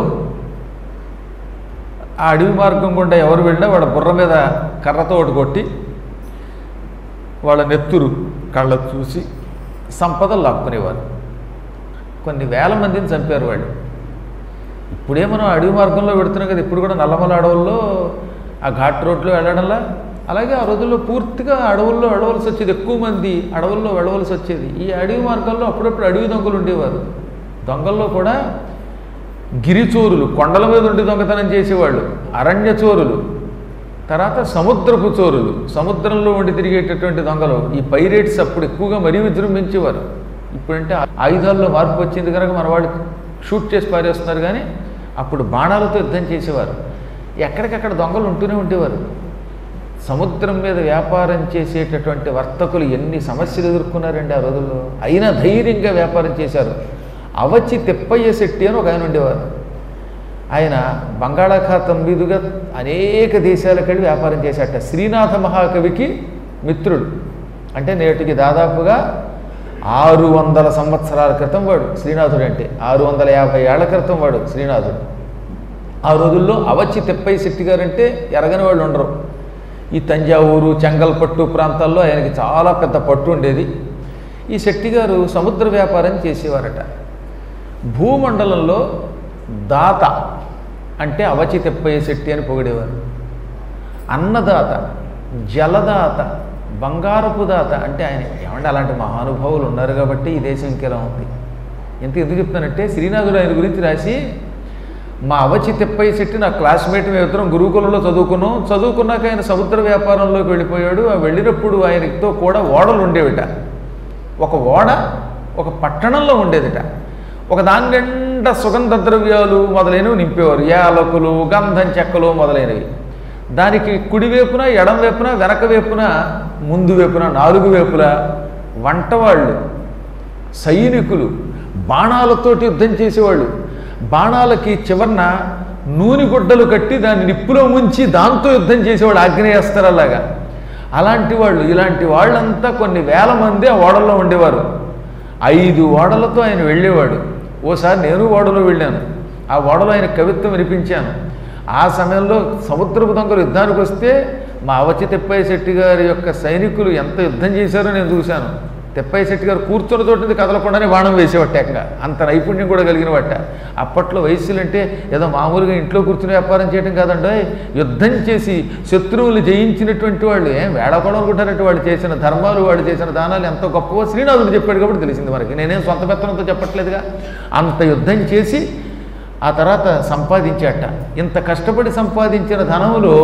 ఆ అడవి మార్గం గుండా ఎవరు వెళ్ళినా వాడు బుర్ర మీద కర్రతో ఒకటి కొట్టి వాళ్ళ నెత్తురు కళ్ళ చూసి సంపదలు లాక్కునేవారు కొన్ని వేల మందిని చంపారు వాళ్ళు ఇప్పుడే మనం అడవి మార్గంలో పెడుతున్నాం కదా ఇప్పుడు కూడా నల్లమల అడవుల్లో ఆ ఘాట్ రోడ్లో వెళ్ళడంలా అలాగే ఆ రోజుల్లో పూర్తిగా అడవుల్లో వెళ్ళవలసి వచ్చేది ఎక్కువ మంది అడవుల్లో వెళ్ళవలసి వచ్చేది ఈ అడవి మార్గంలో అప్పుడప్పుడు అడవి దొంగలు ఉండేవారు దొంగల్లో కూడా గిరిచోరులు కొండల మీద ఉండి దొంగతనం చేసేవాళ్ళు అరణ్య చోరులు తర్వాత సముద్రపు చోరులు సముద్రంలో ఉండి తిరిగేటటువంటి దొంగలు ఈ పైరేట్స్ అప్పుడు ఎక్కువగా మరీ విజృంభించేవారు ఇప్పుడంటే ఆయుధాల్లో మార్పు వచ్చింది కనుక మన వాళ్ళు షూట్ చేసి పారేస్తున్నారు కానీ అప్పుడు బాణాలతో యుద్ధం చేసేవారు ఎక్కడికక్కడ దొంగలు ఉంటూనే ఉండేవారు సముద్రం మీద వ్యాపారం చేసేటటువంటి వర్తకులు ఎన్ని సమస్యలు ఎదుర్కొన్నారండి ఆ రోజుల్లో అయినా ధైర్యంగా వ్యాపారం చేశారు అవచి తిప్పయ్య శెట్టి అని ఒక ఆయన ఉండేవారు ఆయన బంగాళాఖాతం మీదుగా అనేక దేశాలకు వెళ్ళి వ్యాపారం చేశాట శ్రీనాథ మహాకవికి మిత్రుడు అంటే నేటికి దాదాపుగా ఆరు వందల సంవత్సరాల క్రితం వాడు శ్రీనాథుడు అంటే ఆరు వందల యాభై ఏళ్ల క్రితం వాడు శ్రీనాథుడు ఆ రోజుల్లో అవచి తిప్పయ్య శెట్టి గారు అంటే ఎరగని వాళ్ళు ఉండరు ఈ తంజావూరు చెంగల్పట్టు ప్రాంతాల్లో ఆయనకి చాలా పెద్ద పట్టు ఉండేది ఈ శెట్టి గారు సముద్ర వ్యాపారం చేసేవారట భూమండలంలో దాత అంటే అవచి తెప్పయ్య శెట్టి అని పొగిడేవారు అన్నదాత జలదాత బంగారపు దాత అంటే ఆయన ఏమంటే అలాంటి మహానుభావులు ఉన్నారు కాబట్టి ఈ దేశం ఇంకెలా ఉంది ఎంత ఎందుకు చెప్తానంటే శ్రీనాథుడు ఆయన గురించి రాసి మా అవచి తిప్పయ్య శెట్టి నా క్లాస్మేట్ మేము ఇద్దరం గురుకులంలో చదువుకున్నాం చదువుకున్నాక ఆయన సముద్ర వ్యాపారంలోకి వెళ్ళిపోయాడు ఆ వెళ్ళినప్పుడు ఆయనతో కూడా ఓడలు ఉండేవిట ఒక ఓడ ఒక పట్టణంలో ఉండేదిట ఒక దాని నిండా సుగంధ ద్రవ్యాలు మొదలైనవి నింపేవారు యాలకులు గంధం చెక్కలు మొదలైనవి దానికి కుడి వైపున ఎడం వైపున వెనక వైపున ముందు వైపున నాలుగు వైపుల వంటవాళ్ళు సైనికులు బాణాలతోటి యుద్ధం చేసేవాళ్ళు బాణాలకి చివరన నూనె గుడ్డలు కట్టి దాన్ని నిప్పులో ముంచి దాంతో యుద్ధం చేసేవాళ్ళు ఆగ్నేయాస్త్రాలాగా అలాంటి వాళ్ళు ఇలాంటి వాళ్ళంతా కొన్ని వేల మంది ఆ ఓడల్లో ఉండేవారు ఐదు ఓడలతో ఆయన వెళ్ళేవాడు ఓసారి నేను ఓడలో వెళ్ళాను ఆ ఓడలో ఆయన కవిత్వం వినిపించాను ఆ సమయంలో సముద్రపు దొంగలు యుద్ధానికి వస్తే మా అవచి తెప్పయ్య శెట్టి గారి యొక్క సైనికులు ఎంత యుద్ధం చేశారో నేను చూశాను తెప్పయ్య శెట్టి గారు కూర్చున్న తోటి కదలకుండానే బాణం వేసేవట్ట ఏకంగా అంత నైపుణ్యం కూడా కలిగిన వట్ట అప్పట్లో వయస్సులు అంటే ఏదో మామూలుగా ఇంట్లో కూర్చుని వ్యాపారం చేయడం కాదండి యుద్ధం చేసి శత్రువులు జయించినటువంటి వాళ్ళు ఏం వేళకోవడం అనుకుంటారంటే వాళ్ళు చేసిన ధర్మాలు వాళ్ళు చేసిన దానాలు ఎంత గొప్పవో శ్రీనాథుడు చెప్పాడు కాబట్టి తెలిసింది మనకి నేనేం సొంత పెత్తనంతో చెప్పట్లేదుగా అంత యుద్ధం చేసి ఆ తర్వాత సంపాదించాట ఇంత కష్టపడి సంపాదించిన ధనములో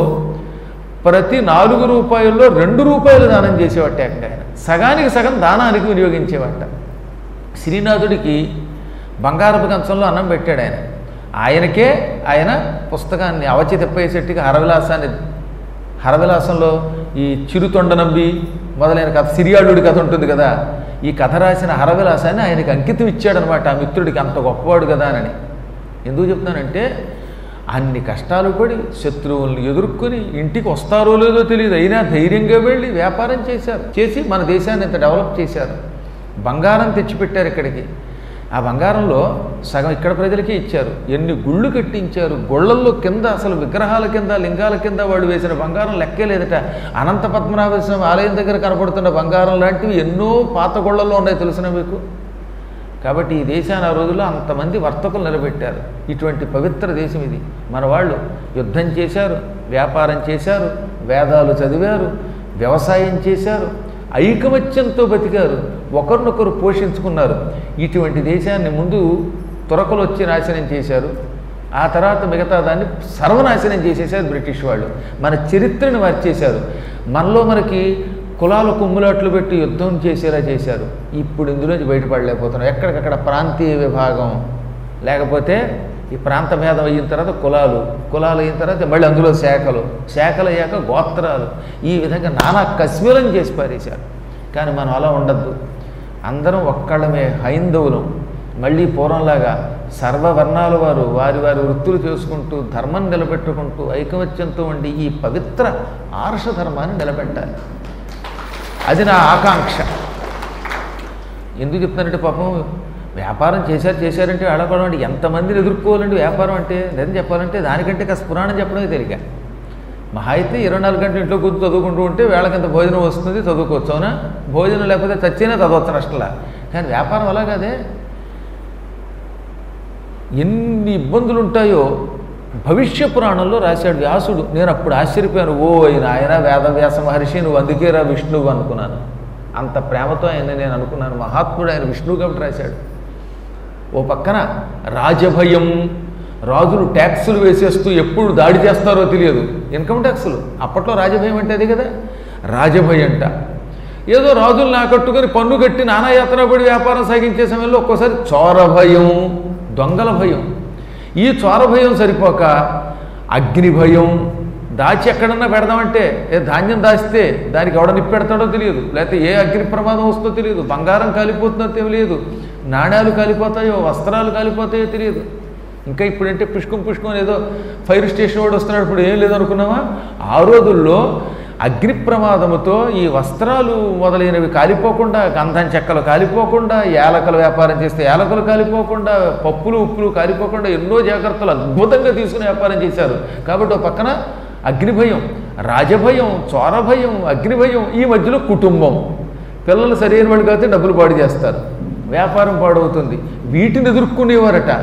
ప్రతి నాలుగు రూపాయల్లో రెండు రూపాయలు దానం చేసేవాట ఏకంగా ఆయన సగానికి సగం దానానికి వినియోగించేవాట శ్రీనాథుడికి బంగారపు కంచంలో అన్నం పెట్టాడు ఆయన ఆయనకే ఆయన పుస్తకాన్ని అవచి తెప్పేసేట్టుగా హరవిలాసాన్ని హరవిలాసంలో ఈ చిరుతొండనంబి మొదలైన కథ సిరియాళుడి కథ ఉంటుంది కదా ఈ కథ రాసిన హరవిలాసాన్ని ఆయనకి అంకితం ఇచ్చాడనమాట ఆ మిత్రుడికి అంత గొప్పవాడు కదా అని ఎందుకు చెప్తానంటే అన్ని కష్టాలు పడి శత్రువుల్ని ఎదుర్కొని ఇంటికి వస్తారో లేదో తెలియదు అయినా ధైర్యంగా వెళ్ళి వ్యాపారం చేశారు చేసి మన దేశాన్ని ఇంత డెవలప్ చేశారు బంగారం తెచ్చిపెట్టారు ఇక్కడికి ఆ బంగారంలో సగం ఇక్కడ ప్రజలకే ఇచ్చారు ఎన్ని గుళ్ళు కట్టించారు గుళ్ళల్లో కింద అసలు విగ్రహాల కింద లింగాల కింద వాళ్ళు వేసిన బంగారం లెక్కే లేదట అనంత పద్మనాభ స్వామి ఆలయం దగ్గర కనపడుతున్న బంగారం లాంటివి ఎన్నో పాత గుళ్ళల్లో ఉన్నాయి తెలిసిన మీకు కాబట్టి ఈ దేశాన్ని ఆ రోజుల్లో అంతమంది వర్తకులు నిలబెట్టారు ఇటువంటి పవిత్ర దేశం ఇది మన వాళ్ళు యుద్ధం చేశారు వ్యాపారం చేశారు వేదాలు చదివారు వ్యవసాయం చేశారు ఐకమత్యంతో బతికారు ఒకరినొకరు పోషించుకున్నారు ఇటువంటి దేశాన్ని ముందు తురకలు వచ్చి నాశనం చేశారు ఆ తర్వాత మిగతా దాన్ని సర్వనాశనం చేసేసారు బ్రిటిష్ వాళ్ళు మన చరిత్రను మార్చేశారు మనలో మనకి కులాల కుమ్ములాట్లు పెట్టి యుద్ధం చేసేలా చేశారు ఇప్పుడు ఇందులోంచి బయటపడలేకపోతున్నాం ఎక్కడికక్కడ ప్రాంతీయ విభాగం లేకపోతే ఈ ప్రాంత భేదం అయిన తర్వాత కులాలు కులాలు అయిన తర్వాత మళ్ళీ అందులో శాఖలు శాఖలు అయ్యాక గోత్రాలు ఈ విధంగా నానా కశ్మీరం చేసి పారేశారు కానీ మనం అలా ఉండద్దు అందరం ఒక్కళ్ళమే హైందవులం మళ్ళీ పూర్వంలాగా సర్వవర్ణాల వారు వారి వారి వృత్తులు చేసుకుంటూ ధర్మం నిలబెట్టుకుంటూ ఐకమత్యంతో ఉండి ఈ పవిత్ర ఆర్ష ధర్మాన్ని నిలబెట్టాలి అది నా ఆకాంక్ష ఎందుకు చెప్తానంటే పాపం వ్యాపారం చేశారు చేశారంటే ఆడపడం అంటే ఎంతమందిని ఎదుర్కోవాలండి వ్యాపారం అంటే నిజం చెప్పాలంటే దానికంటే కాస్త పురాణం చెప్పడమే తెలియక మహా అయితే ఇరవై నాలుగు గంటలు ఇంట్లో కూర్చొని చదువుకుంటూ ఉంటే వేళకింత భోజనం వస్తుంది చదువుకోవచ్చు అవునా భోజనం లేకపోతే చచ్చినా చదవచ్చు నష్టలా కానీ వ్యాపారం అలా కాదే ఎన్ని ఇబ్బందులు ఉంటాయో భవిష్య పురాణంలో రాశాడు వ్యాసుడు నేను అప్పుడు ఆశ్చర్యపోయాను ఓ ఆయన ఆయన వేదవ్యాస మహర్షి నువ్వు అందుకేరా విష్ణువు అనుకున్నాను అంత ప్రేమతో ఆయన నేను అనుకున్నాను మహాత్ముడు ఆయన విష్ణువు కాబట్టి రాశాడు ఓ పక్కన రాజభయం రాజులు ట్యాక్సులు వేసేస్తూ ఎప్పుడు దాడి చేస్తారో తెలియదు ఇన్కమ్ ట్యాక్సులు అప్పట్లో రాజభయం అంటే అదే కదా రాజభయం అంట ఏదో రాజులు నాకట్టుకొని పన్ను కట్టి నానాయాత్ర పడి వ్యాపారం సాగించే సమయంలో ఒక్కోసారి చోర భయం దొంగల భయం ఈ చోర భయం సరిపోక అగ్ని భయం దాచి ఎక్కడన్నా పెడదామంటే ఏ ధాన్యం దాచితే దానికి ఎవడ నిప్పి పెడతాడో తెలియదు లేకపోతే ఏ అగ్ని ప్రమాదం వస్తుందో తెలియదు బంగారం కాలిపోతుందో తెలియదు నాణ్యాలు కాలిపోతాయో వస్త్రాలు కాలిపోతాయో తెలియదు ఇంకా ఇప్పుడంటే పుష్కం పుష్కం ఏదో ఫైర్ స్టేషన్ వాడు వస్తున్నాడు ఇప్పుడు ఏం లేదనుకున్నావా ఆ రోజుల్లో అగ్ని ప్రమాదముతో ఈ వస్త్రాలు మొదలైనవి కాలిపోకుండా గంధం చెక్కలు కాలిపోకుండా యాలకల వ్యాపారం చేస్తే యాలకలు కాలిపోకుండా పప్పులు ఉప్పులు కాలిపోకుండా ఎన్నో జాగ్రత్తలు అద్భుతంగా తీసుకుని వ్యాపారం చేశారు కాబట్టి ఒక పక్కన అగ్నిభయం రాజభయం చోరభయం అగ్నిభయం ఈ మధ్యలో కుటుంబం పిల్లలు సరైన వాళ్ళు కాకపోతే డబ్బులు పాడు చేస్తారు వ్యాపారం పాడవుతుంది వీటిని ఎదుర్కొనేవారట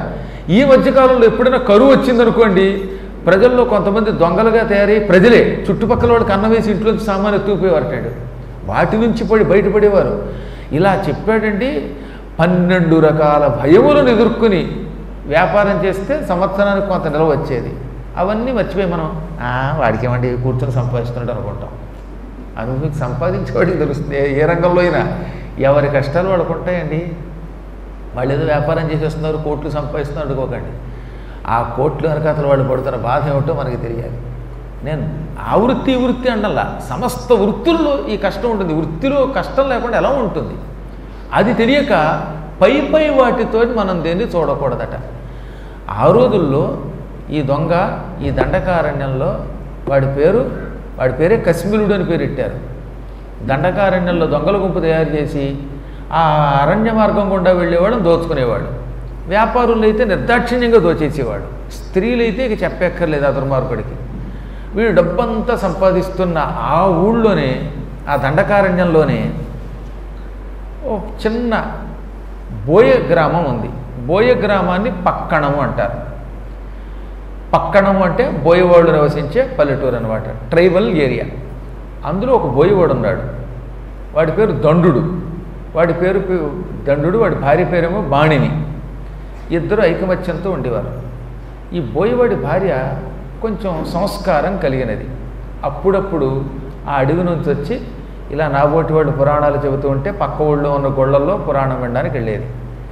ఈ మధ్యకాలంలో ఎప్పుడైనా కరువు వచ్చిందనుకోండి ప్రజల్లో కొంతమంది దొంగలుగా తయారై ప్రజలే చుట్టుపక్కల వాడికి అన్నం వేసి ఇంట్లోంచి సామాన్ ఎత్తుకుపోయేవారటాడు వాటి నుంచి పడి బయటపడేవారు ఇలా చెప్పాడండి పన్నెండు రకాల భయములను ఎదుర్కొని వ్యాపారం చేస్తే సంవత్సరానికి కొంత నిలవ వచ్చేది అవన్నీ మర్చిపోయి మనం "ఆ, వాడికేమండి కూర్చొని సంపాదిస్తున్నాడు అనుకుంటాం అనుభవికి సంపాదించేవాడికి తెలుస్తుంది ఏ- ఏ రంగంలో అయినా ఎవరి కష్టాలు వాళ్ళకు ఉంటాయండి వాళ్ళు ఏదో వ్యాపారం చేసేస్తున్నారు కోట్లు సంపాదిస్తున్నారు అనుకోకండి ఆ కోట్లు వెనకాతలు వాళ్ళు పడుతున్న బాధ ఏమిటో మనకి తెలియాలి నేను ఆ వృత్తి ఈ వృత్తి అండల్లా సమస్త వృత్తుల్లో ఈ కష్టం ఉంటుంది వృత్తిలో కష్టం లేకుండా ఎలా ఉంటుంది అది తెలియక పై పై వాటితో మనం దేన్ని చూడకూడదట ఆ రోజుల్లో ఈ దొంగ ఈ దండకారణ్యంలో వాడి పేరు వాడి పేరే కశ్మీరుడు అని పేరు పెట్టారు దండకారణ్యంలో దొంగల గుంపు తయారు చేసి ఆ అరణ్య మార్గం గుండా వెళ్ళేవాడు దోచుకునేవాడు వ్యాపారులు అయితే నిర్దాక్షిణ్యంగా దోచేసేవాడు స్త్రీలైతే ఇక చెప్పక్కర్లేదు ఆ దుర్మార్గుడికి వీడు డబ్బంతా సంపాదిస్తున్న ఆ ఊళ్ళోనే ఆ దండకారణ్యంలోనే ఓ చిన్న బోయ గ్రామం ఉంది బోయ గ్రామాన్ని పక్కణము అంటారు పక్కణము అంటే బోయవాళ్ళు నివసించే పల్లెటూరు అనమాట ట్రైబల్ ఏరియా అందులో ఒక బోయవాడు ఉన్నాడు వాడి పేరు దండుడు వాడి పేరు పే- దండుడు వాడి భార్య పేరేమో బాణిని ఇద్దరు ఐకమత్యంతో ఉండేవారు ఈ బోయవాడి భార్య కొంచెం సంస్కారం కలిగినది అప్పుడప్పుడు ఆ అడవి నుంచి వచ్చి ఇలా నాబోటి వాళ్ళు పురాణాలు చెబుతూ ఉంటే పక్క ఊళ్ళో ఉన్న గొళ్ళల్లో పురాణం వినడానికి వెళ్ళేది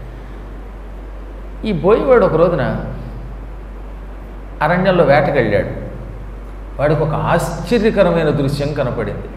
ఈ బోయవాడు ఒక రోజున అరణ్యంలో వేటకెళ్ళాడు వాడికి ఒక ఆశ్చర్యకరమైన దృశ్యం కనపడింది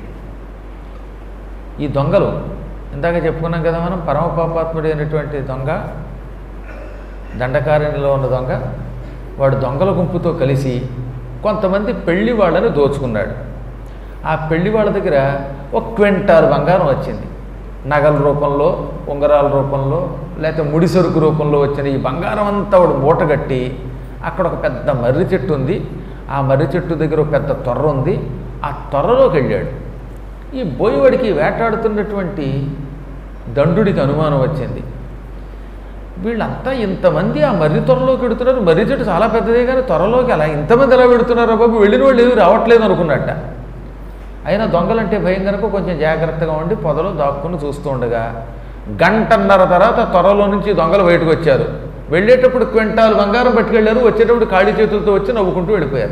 ఈ దొంగలు ఇందాక చెప్పుకున్నాం కదా మనం పరమపాపాత్ముడైనటువంటి దొంగ దండకారణ్యంలో ఉన్న దొంగ వాడు దొంగల గుంపుతో కలిసి కొంతమంది పెళ్లి వాళ్ళని దోచుకున్నాడు ఆ పెళ్లి వాళ్ళ దగ్గర ఒక క్వింటాల్ బంగారం వచ్చింది నగల రూపంలో ఉంగరాల రూపంలో లేకపోతే ముడి సరుకు రూపంలో వచ్చిన ఈ బంగారం అంతా వాడు మూటగట్టి అక్కడ ఒక పెద్ద మర్రి చెట్టు ఉంది ఆ మర్రి చెట్టు దగ్గర ఒక పెద్ద తొర్ర ఉంది ఆ తొర్రలోకి వెళ్ళాడు ఈ బోయవాడికి వేటాడుతున్నటువంటి దండుడికి అనుమానం వచ్చింది వీళ్ళంతా ఇంతమంది ఆ మర్రి త్వరలోకి వెడుతున్నారు మర్రి చెట్టు చాలా పెద్దదే కానీ త్వరలోకి అలా ఇంతమంది ఎలా పెడుతున్నారా బాబు వెళ్ళిన వాళ్ళు ఏవి రావట్లేదు అనుకున్నట్ట అయినా దొంగలంటే భయం కనుక కొంచెం జాగ్రత్తగా ఉండి పొదలో దాక్కుని చూస్తూ ఉండగా గంటన్నర తర్వాత త్వరలో నుంచి దొంగలు బయటకు వచ్చారు వెళ్ళేటప్పుడు క్వింటాల్ బంగారం పట్టుకెళ్ళారు వచ్చేటప్పుడు ఖాళీ చేతులతో వచ్చి నవ్వుకుంటూ వెళ్ళిపోయారు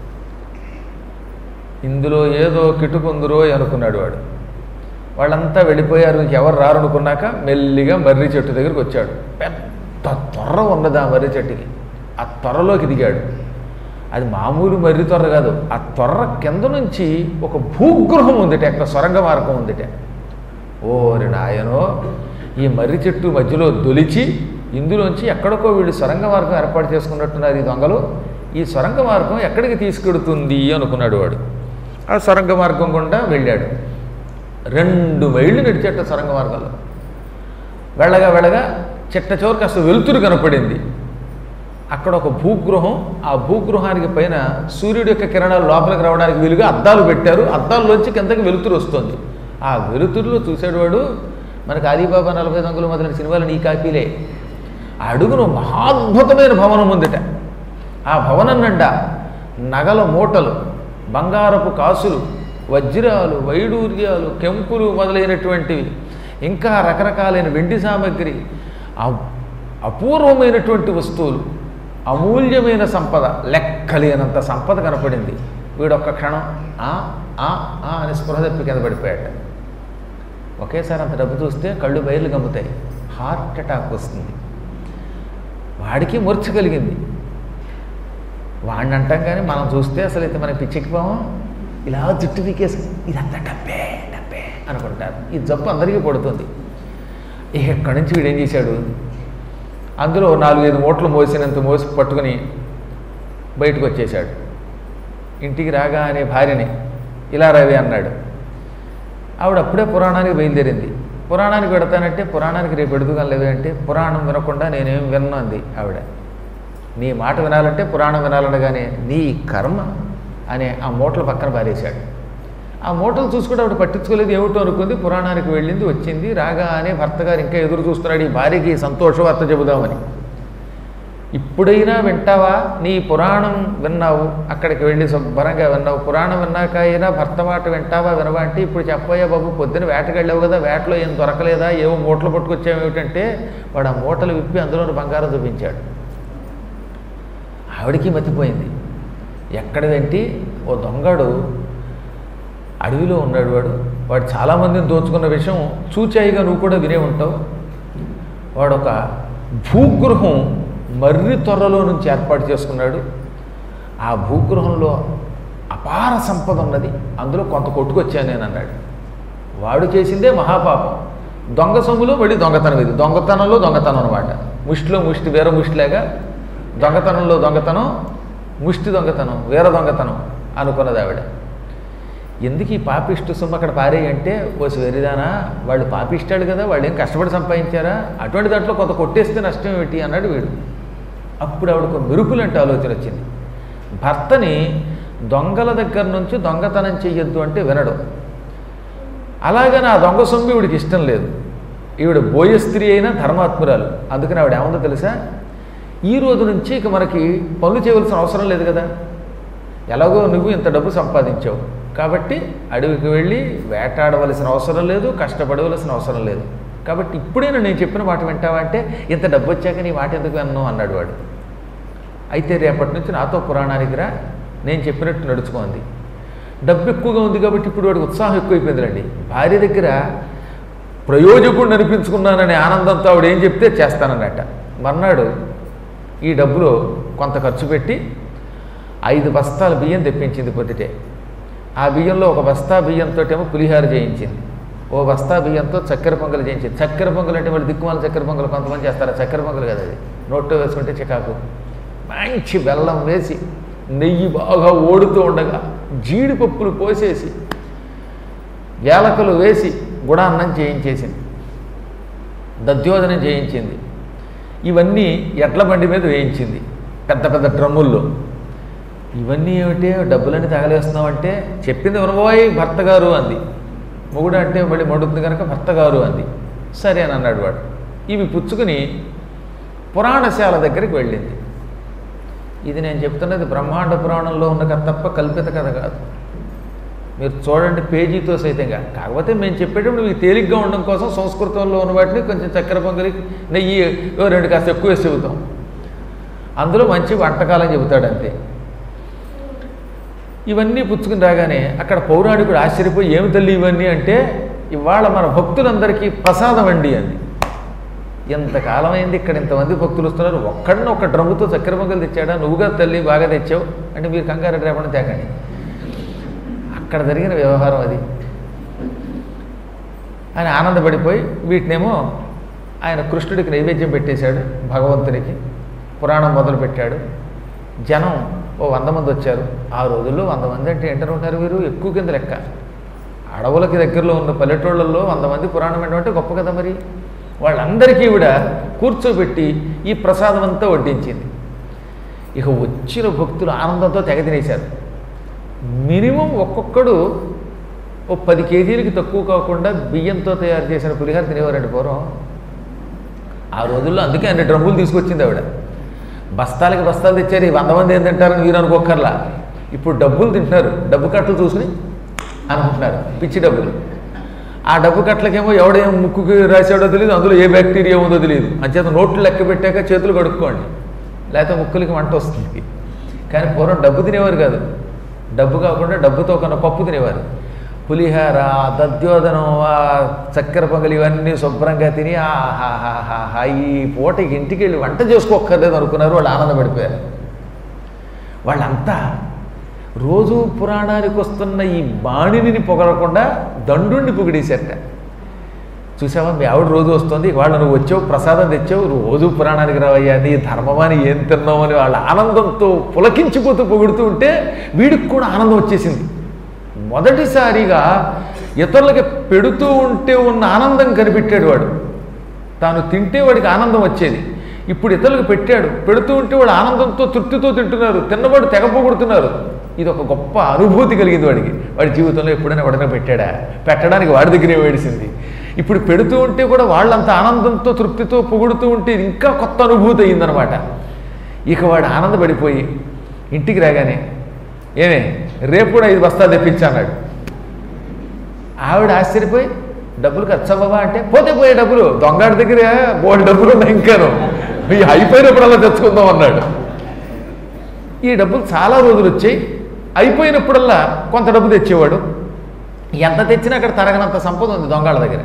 ఇందులో ఏదో కిటుకుందురో అనుకున్నాడు వాడు వాళ్ళంతా వెళ్ళిపోయారు ఎవరు రారు అనుకున్నాక మెల్లిగా మర్రి చెట్టు దగ్గరికి వచ్చాడు పెద్ద తొర్ర ఉన్నది ఆ మర్రి చెట్టుకి ఆ తొర్రలోకి దిగాడు అది మామూలు మర్రి తొర్ర కాదు ఆ తొర్ర కింద నుంచి ఒక భూగృహం ఉందిట అక్కడ సొరంగ మార్గం ఉందిట ఓరి నాయనో ఈ మర్రి చెట్టు మధ్యలో దొలిచి ఇందులోంచి ఎక్కడికో వీళ్ళు సొరంగ మార్గం ఏర్పాటు చేసుకున్నట్టున్నారు ఈ దొంగలు ఈ సొరంగ మార్గం ఎక్కడికి తీసుకెడుతుంది అనుకున్నాడు వాడు ఆ సొరంగ మార్గం గుండా వెళ్ళాడు రెండు మైళ్ళు నడిచేట సొరంగ మార్గంలో వెళ్ళగా వెళ్ళగా చిట్ట చివరికి అసలు వెలుతురు కనపడింది అక్కడ ఒక భూగృహం ఆ భూగృహానికి పైన సూర్యుడి యొక్క కిరణాలు లోపలికి రావడానికి వీలుగా అద్దాలు పెట్టారు అద్దాల్లోంచి కిందకి వెలుతురు వస్తుంది ఆ వెలుతురులో చూశాడు వాడు మనకి ఆదిబాబా నలభై దొంగలు మొదలైన సినిమాలు నీ కాపీలే ఆ అడుగును మహాద్భుతమైన భవనం ఉందిట ఆ భవనం నిండా నగల మూటలు బంగారపు కాసులు వజ్రాలు వైడూర్యాలు కెంపులు మొదలైనటువంటివి ఇంకా రకరకాలైన వెండి సామగ్రి అ- అపూర్వమైనటువంటి వస్తువులు అమూల్యమైన సంపద లెక్కలేనంత సంపద కనపడింది వీడొక్క క్షణం ఆ ఆ ఆ అని స్పృహ తప్పి కింద పడిపోయాట ఒకేసారి అంత డబ్బు చూస్తే కళ్ళు బయలు గమ్ముతాయి హార్ట్ అటాక్ వస్తుంది వాడికి మూర్ఛ కలిగింది వాడిని అంటాం కానీ మనం చూస్తే అసలు అయితే మనకి పిచ్చెక్కిపోవం ఇలా జుట్టు పీకేసి ఇదంతా డబ్బే డబ్బే అనుకుంటారు ఈ జబ్బు అందరికీ పడుతుంది ఇక ఎక్కడి నుంచి వీడు ఏం చేశాడు అందులో నాలుగైదు మూటలు మోసినంత మోసి పట్టుకుని బయటకు వచ్చేశాడు ఇంటికి రాగానే భార్యని ఇలా రవి అన్నాడు ఆవిడ అప్పుడే పురాణానికి బయలుదేరింది పురాణానికి పెడతానంటే పురాణానికి రేపు ఎడుగుగాను లేవే అంటే పురాణం వినకుండా నేనేం విన్ను అంది ఆవిడ నీ మాట వినాలంటే పురాణం వినాలనగానే నీ కర్మ అనే ఆ మూటలు పక్కన పారేశాడు ఆ మూటలు చూసుకుంటే ఆవిడ పట్టించుకోలేదు ఏమిటో అనుకుంది పురాణానికి వెళ్ళింది వచ్చింది రాగానే భర్త గారు ఇంకా ఎదురు చూస్తున్నాడు ఈ భార్యకి సంతోషవార్త చెబుదామని ఇప్పుడైనా వింటావా నీ పురాణం విన్నావు అక్కడికి వెళ్ళి శుభ్రంగా విన్నావు పురాణం విన్నాక అయినా భర్త మాట వింటావా వినవా అంటే ఇప్పుడు చెప్పయ్యా బాబు పొద్దున వేటకి వెళ్ళావు కదా వేటలో ఏం దొరకలేదా ఏవో మూటలు పట్టుకొచ్చావు ఏమిటంటే వాడు ఆ మూటలు విప్పి అందులో బంగారం చూపించాడు ఆవిడికి మతిపోయింది ఎక్కడ వెంటి ఓ దొంగడు అడవిలో ఉన్నాడు వాడు వాడు చాలామందిని దోచుకున్న విషయం చూచాయిగా నువ్వు కూడా వినే ఉంటావు వాడు ఒక భూగృహం మర్రి త్వరలో నుంచి ఏర్పాటు చేసుకున్నాడు ఆ భూగృహంలో అపార సంపద ఉన్నది అందులో కొంత కొట్టుకొచ్చాను నేను అన్నాడు వాడు చేసిందే మహాపాపం దొంగ సొమ్ములో మళ్ళీ దొంగతనం ఇది దొంగతనంలో దొంగతనం అనమాట ముష్టిలో ముష్టి వేరే ముష్టిలాగా దొంగతనంలో దొంగతనం ముష్టి దొంగతనం వేర దొంగతనం అనుకున్నది ఆవిడ ఎందుకు ఈ పాపిష్టి సొమ్ము అక్కడ పారేయి అంటే ఓ వెరిదానా వాళ్ళు పాపిష్టాడు కదా వాళ్ళు ఏం కష్టపడి సంపాదించారా అటువంటి దాంట్లో కొంత కొట్టేస్తే నష్టం ఏమిటి అన్నాడు వీడు అప్పుడు ఆవిడకు మెరుపులంటే ఆలోచన వచ్చింది భర్తని దొంగల దగ్గర నుంచి దొంగతనం చెయ్యొద్దు అంటే వినడు అలాగని ఆ దొంగ సొమ్ము ఈవిడికి ఇష్టం లేదు ఈవిడ బోయ స్త్రీ అయినా ధర్మాత్మురాలు అందుకని ఆవిడ ఏముందో తెలుసా ఈ రోజు నుంచి ఇక మనకి పనులు చేయవలసిన అవసరం లేదు కదా ఎలాగో నువ్వు ఇంత డబ్బు సంపాదించావు కాబట్టి అడవికి వెళ్ళి వేటాడవలసిన అవసరం లేదు కష్టపడవలసిన అవసరం లేదు కాబట్టి ఇప్పుడైనా నేను చెప్పిన మాట వింటావా అంటే ఇంత డబ్బు వచ్చాక నీ మాట ఎందుకు విన్నావు అన్నాడు వాడు అయితే రేపటి నుంచి నాతో పురాణానికి రా నేను చెప్పినట్టు నడుచుకోండి డబ్బు ఎక్కువగా ఉంది కాబట్టి ఇప్పుడు వాడికి ఉత్సాహం ఎక్కువైపోయిందిలండి భార్య దగ్గర ప్రయోజకుడిని అనిపించుకున్నాననే ఆనందంతో ఆవిడ ఏం చెప్తే చేస్తానన్నట మర్నాడు ఈ డబ్బులో కొంత ఖర్చు పెట్టి ఐదు బస్తాల బియ్యం తెప్పించింది పొద్దుటే ఆ బియ్యంలో ఒక బస్తా బియ్యంతో ఏమో పులిహార చేయించింది ఓ బస్తా బియ్యంతో చక్కెర పొంగలు చేయించింది చక్కెర పొంగలు అంటే వాళ్ళు దిక్కుమాల చక్కెర పొంగలు కొంతమంది చేస్తారు ఆ చక్కెర పొంగలు కదా అది నోట్లో వేసుకుంటే చికాకు మంచి బెల్లం వేసి నెయ్యి బాగా ఓడుతూ ఉండగా జీడిపప్పులు పోసేసి యాలకులు వేసి గుడాన్నం చేయించేసింది దద్యోజనం చేయించింది ఇవన్నీ ఎడ్ల బండి మీద వేయించింది పెద్ద పెద్ద డ్రమ్ముల్లో ఇవన్నీ ఏమిటి డబ్బులన్నీ తగలేస్తున్నావంటే చెప్పింది వినబోయ్ భర్త గారు అంది మొగుడు అంటే మళ్ళీ మండుతుంది కనుక భర్త గారు అంది సరే అని అన్నాడు వాడు ఇవి పుచ్చుకుని పురాణశాల దగ్గరికి వెళ్ళింది ఇది నేను చెప్తున్నది బ్రహ్మాండ పురాణంలో ఉన్న కథ తప్ప కల్పిత కథ కాదు మీరు చూడండి పేజీతో సైతంగా కాకపోతే మేము చెప్పేటప్పుడు మీకు తేలిగ్గా ఉండడం కోసం సంస్కృతంలో ఉన్న వాటిని కొంచెం చక్కెర పొంగలి నెయ్యి ఓ రెండు కాస్త ఎక్కువ వేసి చెబుతాం అందులో మంచి వంటకాలని చెబుతాడు అంతే ఇవన్నీ పుచ్చుకుని రాగానే అక్కడ పౌరాణికుడు ఆశ్చర్యపోయి ఏమి తల్లి ఇవన్నీ అంటే ఇవాళ మన భక్తులందరికీ ప్రసాదం అండి అంది ఎంతకాలం అయింది ఇక్కడ ఇంతమంది భక్తులు వస్తున్నారు ఒక్కడిని ఒక డ్రమ్ముతో చక్కెర పొంగలు తెచ్చాడా నువ్వుగా తల్లి బాగా తెచ్చావు అంటే మీరు కంగారు రేపని తేకండి అక్కడ జరిగిన వ్యవహారం అది ఆయన ఆనందపడిపోయి వీటినేమో ఆయన కృష్ణుడికి నైవేద్యం పెట్టేశాడు భగవంతునికి పురాణం మొదలు పెట్టాడు జనం ఓ వంద మంది వచ్చారు ఆ రోజుల్లో వంద మంది అంటే ఎంటర్ ఉంటారు వీరు ఎక్కువ కింద లెక్క అడవులకి దగ్గరలో ఉన్న పల్లెటూళ్ళల్లో వంద మంది పురాణం ఏంటంటే గొప్ప కదా మరి వాళ్ళందరికీ ఈవిడ కూర్చోబెట్టి ఈ ప్రసాదం అంతా వడ్డించింది ఇక వచ్చిన భక్తులు ఆనందంతో తెగ తినేశారు మినిమం ఒక్కొక్కడు ఓ పది కేజీలకి తక్కువ కాకుండా బియ్యంతో తయారు చేసిన పులిహార తినేవారండి పూర్వం ఆ రోజుల్లో అందుకే అన్ని డ్రమ్ములు తీసుకొచ్చింది ఆవిడ బస్తాలకి బస్తాలు తెచ్చారు ఈ వంద మంది ఏం తింటారని మీరు అనుకోకర్లా ఇప్పుడు డబ్బులు తింటున్నారు డబ్బు కట్టలు చూసుకుని అనుకుంటున్నారు పిచ్చి డబ్బులు ఆ డబ్బు కట్టలకేమో ఎవడేం ముక్కుకి రాశాడో తెలియదు అందులో ఏ బ్యాక్టీరియా ఉందో తెలియదు అంచేత నోట్లు లెక్క పెట్టాక చేతులు కడుక్కోండి లేకపోతే ముక్కులకి మంట వస్తుంది కానీ పూర్వం డబ్బు తినేవారు కాదు డబ్బు కాకుండా డబ్బుతో కొన్న పప్పు తినేవారు పులిహార దద్యోదనం ఆ చక్కెర పొంగలి ఇవన్నీ శుభ్రంగా తిని ఆహాహాహా ఈ పూటకి ఇంటికి వెళ్ళి వంట చేసుకోక్కర్లేదు అనుకున్నారు వాళ్ళు ఆనందపడిపోయారు వాళ్ళంతా రోజు పురాణానికి వస్తున్న ఈ బాణిని పొగడకుండా దండుండి పొగిడేశారట చూసావా మీ ఆవిడ రోజు వస్తుంది వాళ్ళు నువ్వు వచ్చావు ప్రసాదం తెచ్చావు రోజు పురాణానికి రావయ్యా నీ ధర్మమని ఏం తిన్నావు అని వాళ్ళ ఆనందంతో పులకించిపోతూ పొగుడుతూ ఉంటే వీడికి కూడా ఆనందం వచ్చేసింది మొదటిసారిగా ఇతరులకి పెడుతూ ఉంటే ఉన్న ఆనందం కనిపెట్టాడు వాడు తాను తింటే వాడికి ఆనందం వచ్చేది ఇప్పుడు ఇతరులకు పెట్టాడు పెడుతూ ఉంటే వాడు ఆనందంతో తృప్తితో తింటున్నారు తిన్నవాడు తెగ పొగుడుతున్నారు ఇది ఒక గొప్ప అనుభూతి కలిగింది వాడికి వాడి జీవితంలో ఎప్పుడైనా ఎవడైనా పెట్టాడా పెట్టడానికి వాడి దగ్గరే వేడిసింది ఇప్పుడు పెడుతూ ఉంటే కూడా వాళ్ళంత ఆనందంతో తృప్తితో పొగుడుతూ ఉంటే ఇది ఇంకా కొత్త అనుభూతి అయిందనమాట ఇక వాడు ఆనందపడిపోయి ఇంటికి రాగానే ఏమే రేపు కూడా ఐదు బస్తాలు తెప్పించా అన్నాడు ఆవిడ ఆశ్చర్యపోయి డబ్బులు ఖర్చు అవ్వవా అంటే పోతే పోయే డబ్బులు దొంగాడి దగ్గర బోల్డ్ డబ్బులు ఉన్నాయి ఇంకాను ఇవి అయిపోయినప్పుడల్లా తెచ్చుకుందాం అన్నాడు ఈ డబ్బులు చాలా రోజులు వచ్చాయి అయిపోయినప్పుడల్లా కొంత డబ్బు తెచ్చేవాడు ఎంత తెచ్చినా అక్కడ తరగనంత సంపద ఉంది దొంగల దగ్గర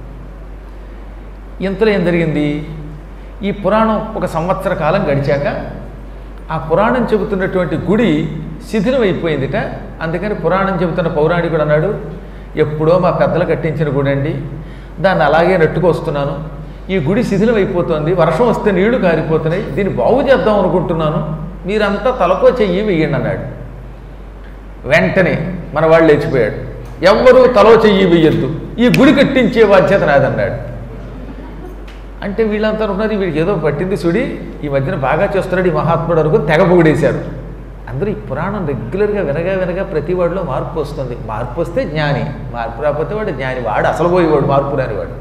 ఇంతలో ఏం జరిగింది ఈ పురాణం ఒక సంవత్సర కాలం గడిచాక ఆ పురాణం చెబుతున్నటువంటి గుడి శిథిలం అయిపోయిందిట అందుకని పురాణం చెబుతున్న పౌరాణికుడు అన్నాడు ఎప్పుడో మా పెద్దలు కట్టించిన గుడి అండి దాన్ని అలాగే నెట్టుకొస్తున్నాను ఈ గుడి శిథిలం అయిపోతుంది వర్షం వస్తే నీళ్లు కారిపోతున్నాయి దీన్ని బాగు చేద్దాం అనుకుంటున్నాను మీరంతా తలకో చెయ్యి వెయ్యండి అన్నాడు వెంటనే మన వాళ్ళు లేచిపోయాడు ఎవ్వరూ తలో చెయ్యి వెయ్యొద్దు ఈ గుడి కట్టించే బాధ్యత నాదన్నాడు అంటే వీళ్ళంతా ఉన్నది వీడికి ఏదో పట్టింది సుడి ఈ మధ్యన బాగా చేస్తున్నాడు ఈ మహాత్ముడు వరకు తెగ పొగిడేశారు అందరూ ఈ పురాణం రెగ్యులర్గా వినగా వినగా ప్రతి వాడిలో మార్పు వస్తుంది మార్పు వస్తే జ్ఞాని మార్పు రాకపోతే వాడు జ్ఞాని వాడు అసలు పోయేవాడు మార్పు రానివాడు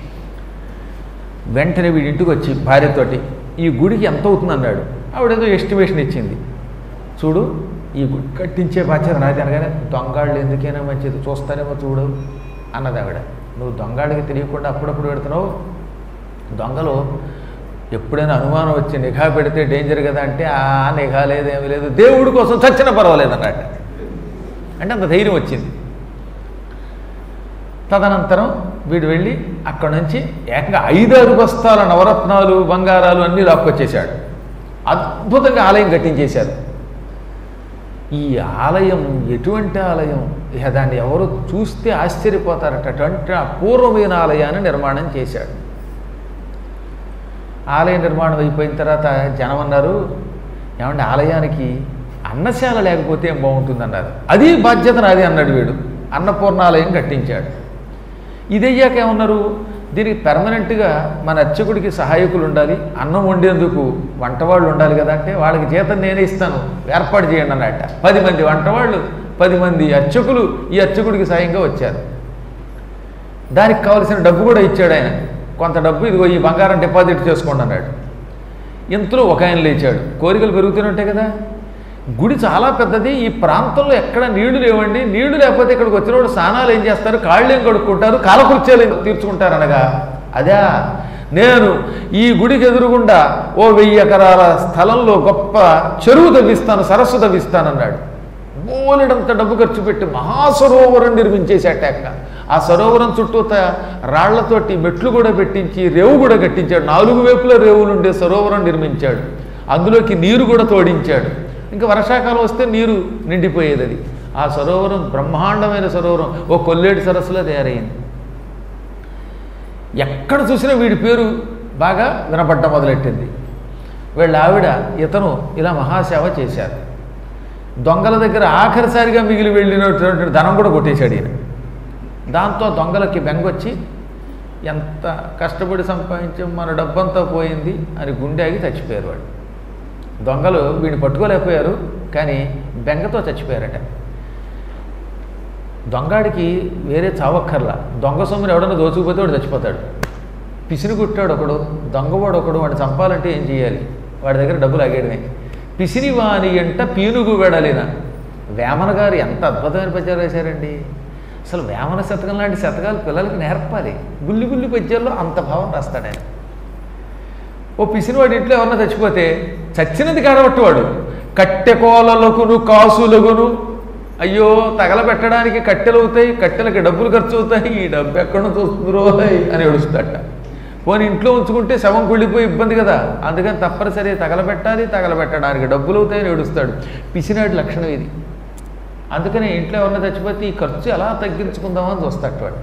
వెంటనే వీడి ఇంటికి వచ్చి భార్యతోటి ఈ గుడికి ఎంత అవుతుంది అన్నాడు ఆవిడేదో ఎస్టిమేషన్ ఇచ్చింది చూడు ఈ గుడి కట్టించే బాధ్యత నాది అనగానే దొంగాళ్ళు ఎందుకైనా మంచిది చూస్తానేమో చూడు అన్నది ఆవిడ నువ్వు దొంగాళ్ళకి తెలియకుండా అప్పుడప్పుడు పెడుతున్నావు దొంగలు ఎప్పుడైనా అనుమానం వచ్చి నిఘా పెడితే డేంజర్ కదా అంటే ఆ నిఘా లేదు ఏమీ లేదు దేవుడి కోసం చచ్చిన పర్వాలేదు అన్నట్టు అంటే అంత ధైర్యం వచ్చింది తదనంతరం వీడు వెళ్ళి అక్కడ నుంచి ఏకంగా ఐదారు బస్తాల నవరత్నాలు బంగారాలు అన్నీ లాక్కొచ్చేశాడు అద్భుతంగా ఆలయం కట్టించేశారు ఈ ఆలయం ఎటువంటి ఆలయం ఇక దాన్ని ఎవరు చూస్తే ఆశ్చర్యపోతారట అటువంటి అపూర్వమైన ఆలయాన్ని నిర్మాణం చేశాడు ఆలయ నిర్మాణం అయిపోయిన తర్వాత జనం అన్నారు ఏమంటే ఆలయానికి అన్నశాల లేకపోతే ఏం బాగుంటుందన్నారు అది బాధ్యత నాది అన్నాడు వీడు అన్నపూర్ణాలయం కట్టించాడు ఇది అయ్యాక ఏమన్నారు దీనికి పెర్మనెంట్గా మన అర్చకుడికి సహాయకులు ఉండాలి అన్నం వండేందుకు వంటవాళ్ళు ఉండాలి కదా అంటే వాళ్ళకి జీతం నేనే ఇస్తాను ఏర్పాటు చేయండి అన్నట్ట పది మంది వంటవాళ్ళు పది మంది అర్చకులు ఈ అర్చకుడికి సాయంగా వచ్చారు దానికి కావలసిన డబ్బు కూడా ఇచ్చాడు ఆయన కొంత డబ్బు ఇదిగో ఈ బంగారం డిపాజిట్ చేసుకోండి అన్నాడు ఇంతలో ఒక ఆయన లేచాడు కోరికలు పెరుగుతూనే ఉంటాయి కదా గుడి చాలా పెద్దది ఈ ప్రాంతంలో ఎక్కడ నీళ్లు లేవండి నీళ్లు లేకపోతే ఇక్కడికి వచ్చినప్పుడు స్నానాలు ఏం చేస్తారు కాళ్ళు ఏం కడుక్కుంటారు కాలకృత్యాలు ఏం తీర్చుకుంటారు అనగా అదే నేను ఈ గుడికి ఎదురుగుండా ఓ వెయ్యి ఎకరాల స్థలంలో గొప్ప చెరువు తవ్విస్తాను సరస్సు తవ్విస్తాను అన్నాడు బోలెడంత డబ్బు ఖర్చు పెట్టి మహాసరోవరం నిర్మించేశాట ఆ సరోవరం చుట్టూ రాళ్లతోటి మెట్లు కూడా పెట్టించి రేవు కూడా కట్టించాడు నాలుగు వైపుల రేవులుండే సరోవరం నిర్మించాడు అందులోకి నీరు కూడా తోడించాడు ఇంకా వర్షాకాలం వస్తే నీరు నిండిపోయేది అది ఆ సరోవరం బ్రహ్మాండమైన సరోవరం ఓ కొల్లేటి సరస్సులో తయారైంది ఎక్కడ చూసినా వీడి పేరు బాగా వినపడ్డ మొదలెట్టింది వీళ్ళ ఆవిడ ఇతను ఇలా మహాసేవ చేశారు దొంగల దగ్గర ఆఖరిసారిగా మిగిలి వెళ్ళినటువంటి ధనం కూడా కొట్టేశాడు ఈయన దాంతో దొంగలకి బెంగొచ్చి ఎంత కష్టపడి సంపాదించాం మన డబ్బంతా పోయింది అని గుండె ఆగి చచ్చిపోయారు వాడు దొంగలు వీడిని పట్టుకోలేకపోయారు కానీ బెంగతో చచ్చిపోయారట దొంగాడికి వేరే చావక్కర్లా దొంగ సొమ్ముని ఎవడన్నా దోచుకుపోతే వాడు చచ్చిపోతాడు పిసిని కుట్టాడు ఒకడు దొంగవాడు ఒకడు వాడిని చంపాలంటే ఏం చేయాలి వాడి దగ్గర డబ్బులు ఆగేయడమే పిసిని వాని ఎంట పీనుగు వెడలిన వేమన గారు ఎంత అద్భుతమైన పద్యాలు వేశారండి అసలు వేమన శతకం లాంటి శతకాలు పిల్లలకి నేర్పాలి గుల్లి గుల్లి పద్యాల్లో అంత భావం రాస్తాడు ఆయన ఓ పిసినివాడి ఇంట్లో ఎవరన్నా చచ్చిపోతే చచ్చినది కాడబట్టువాడు కట్టె కోలలకును కాసులగును అయ్యో తగలబెట్టడానికి కట్టెలు అవుతాయి కట్టెలకి డబ్బులు ఖర్చు అవుతాయి ఈ డబ్బు ఎక్కడ నుంచి వస్తుందో అని ఏడుస్తాట పోనీ ఇంట్లో ఉంచుకుంటే శవం కుళ్ళిపోయి ఇబ్బంది కదా అందుకని తప్పనిసరి తగలబెట్టాలి తగలబెట్టడానికి డబ్బులు అవుతాయని ఏడుస్తాడు పిసినాడి లక్షణం ఇది అందుకని ఇంట్లో ఎవరన్నా చచ్చిపోతే ఈ ఖర్చు ఎలా తగ్గించుకుందామని చూస్తాడు వాడు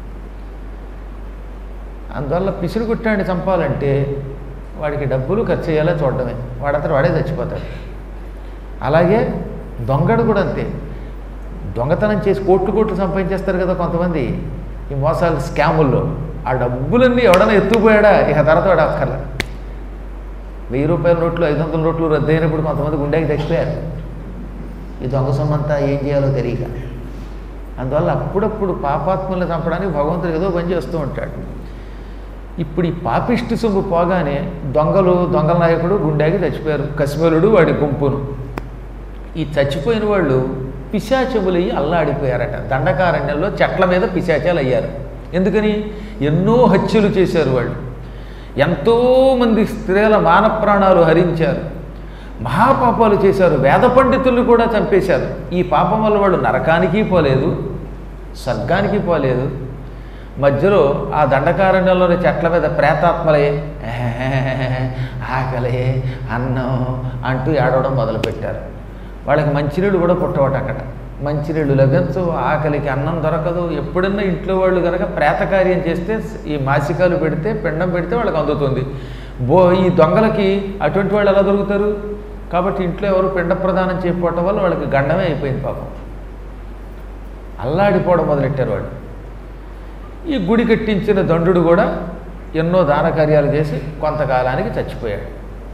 అందువల్ల పిసిరు కుట్టాడిని చంపాలంటే వాడికి డబ్బులు ఖర్చు అయ్యేలా చూడడమే వాడంతా వాడే చచ్చిపోతాడు అలాగే దొంగడు కూడా అంతే దొంగతనం చేసి కోట్లు కోట్లు సంపాదించేస్తారు కదా కొంతమంది ఈ మోసాలు స్కాముల్లో ఆ డబ్బులన్నీ ఎవడన్నా ఎత్తుకుపోయాడా ఇక తర్వాత వాడు అక్కర్లా వెయ్యి రూపాయల నోట్లు ఐదు వందల నోట్లు రద్దు అయినప్పుడు కొంతమంది గుండెకి చచ్చిపోయారు ఈ దొంగ సొమ్మంతా ఏం చేయాలో తెలియక అందువల్ల అప్పుడప్పుడు పాపాత్మల్ని చంపడానికి భగవంతుడు ఏదో పని చేస్తూ ఉంటాడు ఇప్పుడు ఈ పాపిష్టి సొమ్ము పోగానే దొంగలు దొంగల నాయకుడు గుండాకి చచ్చిపోయారు కశ్మీరుడు వాడి గుంపును ఈ చచ్చిపోయిన వాళ్ళు పిశాచములయ్యి అల్లాడిపోయారట దండకారణ్యంలో చెట్ల మీద పిశాచాలు అయ్యారు ఎందుకని ఎన్నో హత్యలు చేశారు వాళ్ళు ఎంతోమంది స్త్రీల మాన ప్రాణాలు హరించారు మహాపాపాలు చేశారు వేద పండితుల్ని కూడా చంపేశారు ఈ పాపం వల్ల వాళ్ళు నరకానికి పోలేదు స్వర్గానికి పోలేదు మధ్యలో ఆ దండకారణ్యంలోని చెట్ల మీద ప్రేతాత్మలే ఆకలి అన్నం అంటూ ఏడవడం మొదలుపెట్టారు వాళ్ళకి మంచినీళ్ళు కూడా పుట్టవట అక్కడ మంచినీళ్ళు లభించవు ఆకలికి అన్నం దొరకదు ఎప్పుడన్నా ఇంట్లో వాళ్ళు కనుక ప్రేతకార్యం చేస్తే ఈ మాసికాలు పెడితే పిండం పెడితే వాళ్ళకి అందుతుంది బో ఈ దొంగలకి అటువంటి వాళ్ళు ఎలా దొరుకుతారు కాబట్టి ఇంట్లో ఎవరు పిండ ప్రదానం చేయకపోవటం వల్ల వాళ్ళకి గండమే అయిపోయింది పాపం అల్లాడిపోవడం మొదలెట్టారు వాళ్ళు ఈ గుడి కట్టించిన దండుడు కూడా ఎన్నో దాన కార్యాలు చేసి కొంతకాలానికి చచ్చిపోయాడు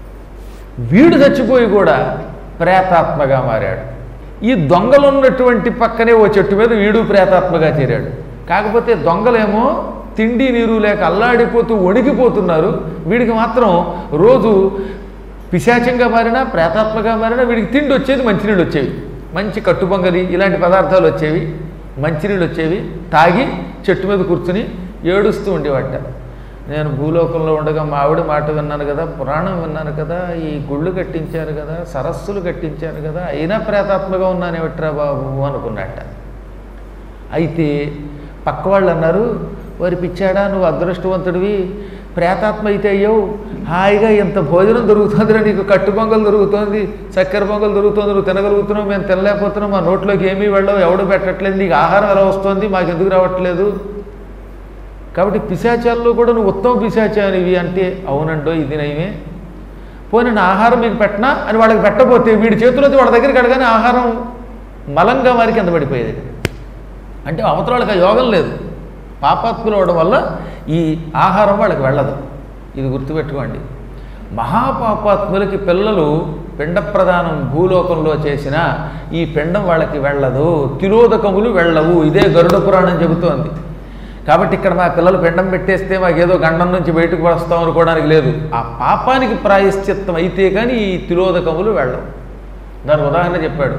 వీడు చచ్చిపోయి కూడా ప్రేతాత్మగా మారాడు ఈ దొంగలు ఉన్నటువంటి పక్కనే ఓ చెట్టు మీద వీడు ప్రేతాత్మగా చేరాడు కాకపోతే దొంగలేమో తిండి నీరు లేక అల్లాడిపోతూ వణికిపోతున్నారు వీడికి మాత్రం రోజు పిశాచంగా మారినా ప్రేతాత్మగా మారినా వీడికి తిండి వచ్చేది మంచినీళ్ళు వచ్చేవి మంచి కట్టుబొంగలి ఇలాంటి పదార్థాలు వచ్చేవి మంచినీళ్ళు వచ్చేవి తాగి చెట్టు మీద కూర్చుని ఏడుస్తూ ఉండేవాట నేను భూలోకంలో ఉండగా మా ఆవిడ మాట విన్నాను కదా పురాణం విన్నాను కదా ఈ గుళ్ళు కట్టించారు కదా సరస్సులు కట్టించారు కదా అయినా ప్రేతాత్మగా ఉన్నానేమిట్రా బాబు అనుకున్నట్ట అయితే పక్క వాళ్ళు అన్నారు వారి పిచ్చాడా నువ్వు అదృష్టవంతుడివి ప్రేతాత్మ అయితే అయ్యావు హాయిగా ఇంత భోజనం దొరుకుతుందిరా నీకు కట్టు పొంగల్ దొరుకుతుంది చక్కెర పొంగల్ దొరుకుతుంది నువ్వు తినగలుగుతున్నావు మేము తినలేకపోతున్నాం మా నోట్లోకి ఏమీ వెళ్ళవు ఎవడు పెట్టట్లేదు నీకు ఆహారం ఎలా వస్తుంది మాకు ఎందుకు రావట్లేదు కాబట్టి పిశాచాల్లో కూడా నువ్వు ఉత్తమ పిశాచానివి అంటే అవునండో ఇది నయమే పోనీ నా ఆహారం మీకు పెట్టనా అని వాళ్ళకి పెట్టబోతే వీడి చేతిలోకి వాళ్ళ దగ్గరికి అడగానే ఆహారం మలంగా వారికి కింద పడిపోయేది అంటే అవతల వాళ్ళకి ఆ యోగం లేదు పాపాత్ములు అవడం వల్ల ఈ ఆహారం వాళ్ళకి వెళ్ళదు ఇది గుర్తుపెట్టుకోండి మహాపాపాత్ములకి పిల్లలు పిండ ప్రదానం భూలోకంలో చేసిన ఈ పిండం వాళ్ళకి వెళ్ళదు తిరోదకములు వెళ్ళవు ఇదే గరుడ పురాణం చెబుతోంది కాబట్టి ఇక్కడ మా పిల్లలు పిండం పెట్టేస్తే మాకు ఏదో గండం నుంచి బయటకు వస్తాం అనుకోవడానికి లేదు ఆ పాపానికి ప్రాయశ్చిత్తం అయితే కానీ ఈ తిరోదకములు వెళ్ళవు దాని ఉదాహరణ చెప్పాడు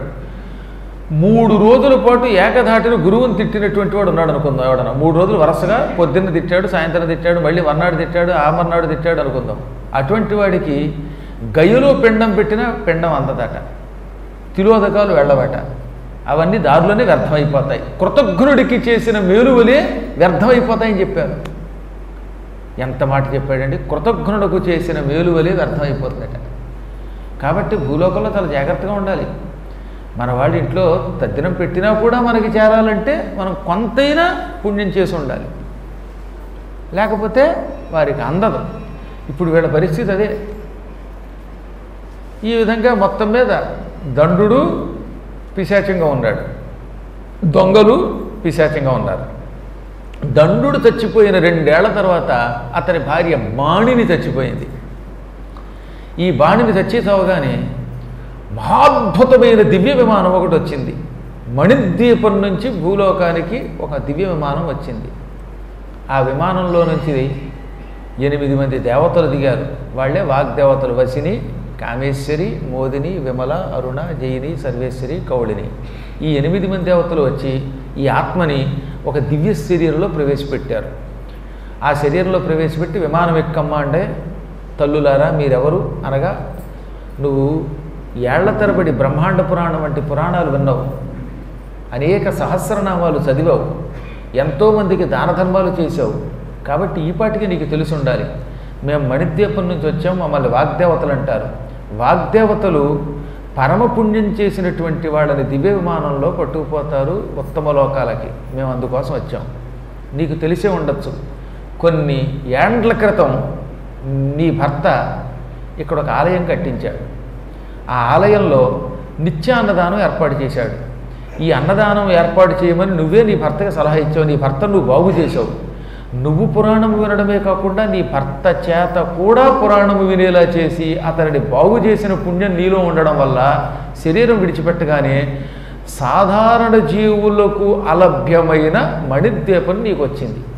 మూడు రోజుల పాటు ఏకధాటిన గురువుని తిట్టినటువంటి వాడు ఉన్నాడు అనుకుందాం ఎవడన్నా మూడు రోజులు వరుసగా పొద్దున్న తిట్టాడు సాయంత్రం తిట్టాడు మళ్ళీ మర్నాడు తిట్టాడు ఆ మర్నాడు తిట్టాడు అనుకుందాం అటువంటి వాడికి గయ్యలో పిండం పెట్టినా పిండం అందదట తిలోదకాలు వెళ్ళవట అవన్నీ దారిలోనే వ్యర్థమైపోతాయి కృతజ్ఞుడికి చేసిన మేలువలే వ్యర్థమైపోతాయని చెప్పారు ఎంత మాట చెప్పాడండి కృతజ్ఞుడకు చేసిన మేలువలే వ్యర్థమైపోతుందట కాబట్టి భూలోకంలో చాలా జాగ్రత్తగా ఉండాలి మన వాళ్ళ ఇంట్లో తద్దినం పెట్టినా కూడా మనకి చేరాలంటే మనం కొంతైనా పుణ్యం చేసి ఉండాలి లేకపోతే వారికి అందదు ఇప్పుడు వీళ్ళ పరిస్థితి అదే ఈ విధంగా మొత్తం మీద దండుడు పిశాచంగా ఉన్నాడు దొంగలు పిశాచంగా ఉన్నారు దండుడు చచ్చిపోయిన రెండేళ్ల తర్వాత అతని భార్య బాణిని చచ్చిపోయింది ఈ బాణిని చచ్చి చావగానే మహాద్భుతమైన దివ్య విమానం ఒకటి వచ్చింది మణిద్వీపం నుంచి భూలోకానికి ఒక దివ్య విమానం వచ్చింది ఆ విమానంలో నుంచి ఎనిమిది మంది దేవతలు దిగారు వాళ్ళే వాగ్దేవతలు వసిని కామేశ్వరి మోదిని విమల అరుణ జయిని సర్వేశ్వరి కౌళిని ఈ ఎనిమిది మంది దేవతలు వచ్చి ఈ ఆత్మని ఒక దివ్య శరీరంలో ప్రవేశపెట్టారు ఆ శరీరంలో ప్రవేశపెట్టి విమానం ఎక్కమ్మా అంటే తల్లులారా మీరెవరు అనగా నువ్వు ఏళ్ల తరబడి బ్రహ్మాండ పురాణం వంటి పురాణాలు విన్నావు అనేక సహస్రనామాలు చదివావు ఎంతోమందికి దాన ధర్మాలు చేసావు కాబట్టి ఈ పాటికి నీకు తెలిసి ఉండాలి మేము మణిద్వీపం నుంచి వచ్చాం మమ్మల్ని వాగ్దేవతలు అంటారు వాగ్దేవతలు పరమపుణ్యం చేసినటువంటి వాళ్ళని దివ్య విమానంలో పట్టుకుపోతారు ఉత్తమ లోకాలకి మేము అందుకోసం వచ్చాం నీకు తెలిసే ఉండొచ్చు కొన్ని ఏండ్ల క్రితం నీ భర్త ఇక్కడ ఒక ఆలయం కట్టించాడు ఆ ఆలయంలో నిత్య అన్నదానం ఏర్పాటు చేశాడు ఈ అన్నదానం ఏర్పాటు చేయమని నువ్వే నీ భర్తకి సలహా ఇచ్చావు నీ భర్త నువ్వు బాగు చేసావు నువ్వు పురాణం వినడమే కాకుండా నీ భర్త చేత కూడా పురాణము వినేలా చేసి అతనిని బాగు చేసిన పుణ్యం నీలో ఉండడం వల్ల శరీరం విడిచిపెట్టగానే సాధారణ జీవులకు అలభ్యమైన మణిద్వీపం నీకు వచ్చింది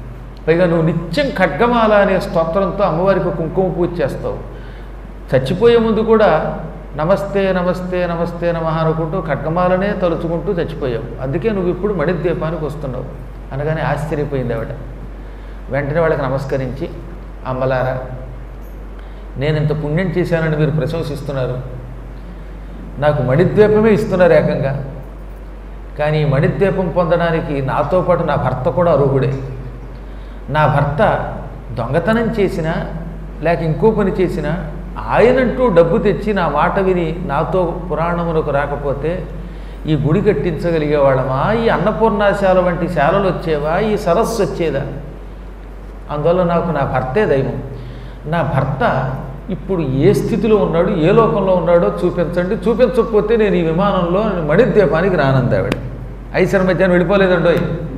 పైగా నువ్వు నిత్యం ఖడ్గమాల అనే స్తోత్రంతో అమ్మవారికి కుంకుమ పూజ చేస్తావు చచ్చిపోయే ముందు కూడా నమస్తే నమస్తే నమస్తే నమ అనుకుంటూ ఖడ్గమాలనే తలుచుకుంటూ చచ్చిపోయావు అందుకే నువ్వు ఇప్పుడు మణిద్వీపానికి వస్తున్నావు అనగానే ఆశ్చర్యపోయింది ఆవిడ వెంటనే వాళ్ళకి నమస్కరించి అమ్మలారా నేను ఇంత పుణ్యం చేశానని మీరు ప్రశంసిస్తున్నారు నాకు మణిద్వీపమే ఇస్తున్నారు ఏకంగా కానీ ఈ మణిద్వీపం పొందడానికి నాతో పాటు నా భర్త కూడా అర్హుడే నా భర్త దొంగతనం చేసినా లేక ఇంకో పని చేసినా ఆయనంటూ డబ్బు తెచ్చి నా మాట విని నాతో పురాణములకు రాకపోతే ఈ గుడి కట్టించగలిగేవాళ్ళమా ఈ అన్నపూర్ణాశాల వంటి శాలలు వచ్చేవా ఈ సరస్సు వచ్చేదా అందువల్ల నాకు నా భర్తే దైవం నా భర్త ఇప్పుడు ఏ స్థితిలో ఉన్నాడు ఏ లోకంలో ఉన్నాడో చూపించండి చూపించకపోతే నేను ఈ విమానంలో మణిద్వీపానికి రానందావిడ ఐశ్వర మధ్యాహ్నం వెళ్ళిపోలేదండోయ్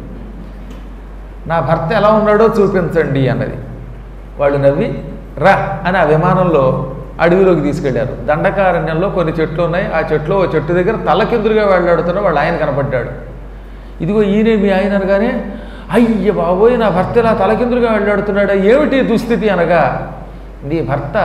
నా భర్త ఎలా ఉన్నాడో చూపించండి అన్నది వాళ్ళు నవ్వి రా అని ఆ విమానంలో అడవిలోకి తీసుకెళ్లారు దండకారణ్యంలో కొన్ని చెట్లు ఉన్నాయి ఆ చెట్లు ఓ చెట్టు దగ్గర తలకిందులుగా వెళ్ళాడుతున్న వాళ్ళు ఆయన కనపడ్డాడు ఇదిగో ఈయనే మీ ఆయన అనగానే అయ్య బాబోయ్ నా భర్త ఇలా తలకిందులుగా వెళ్ళాడుతున్నాడు ఏమిటి దుస్థితి అనగా నీ భర్త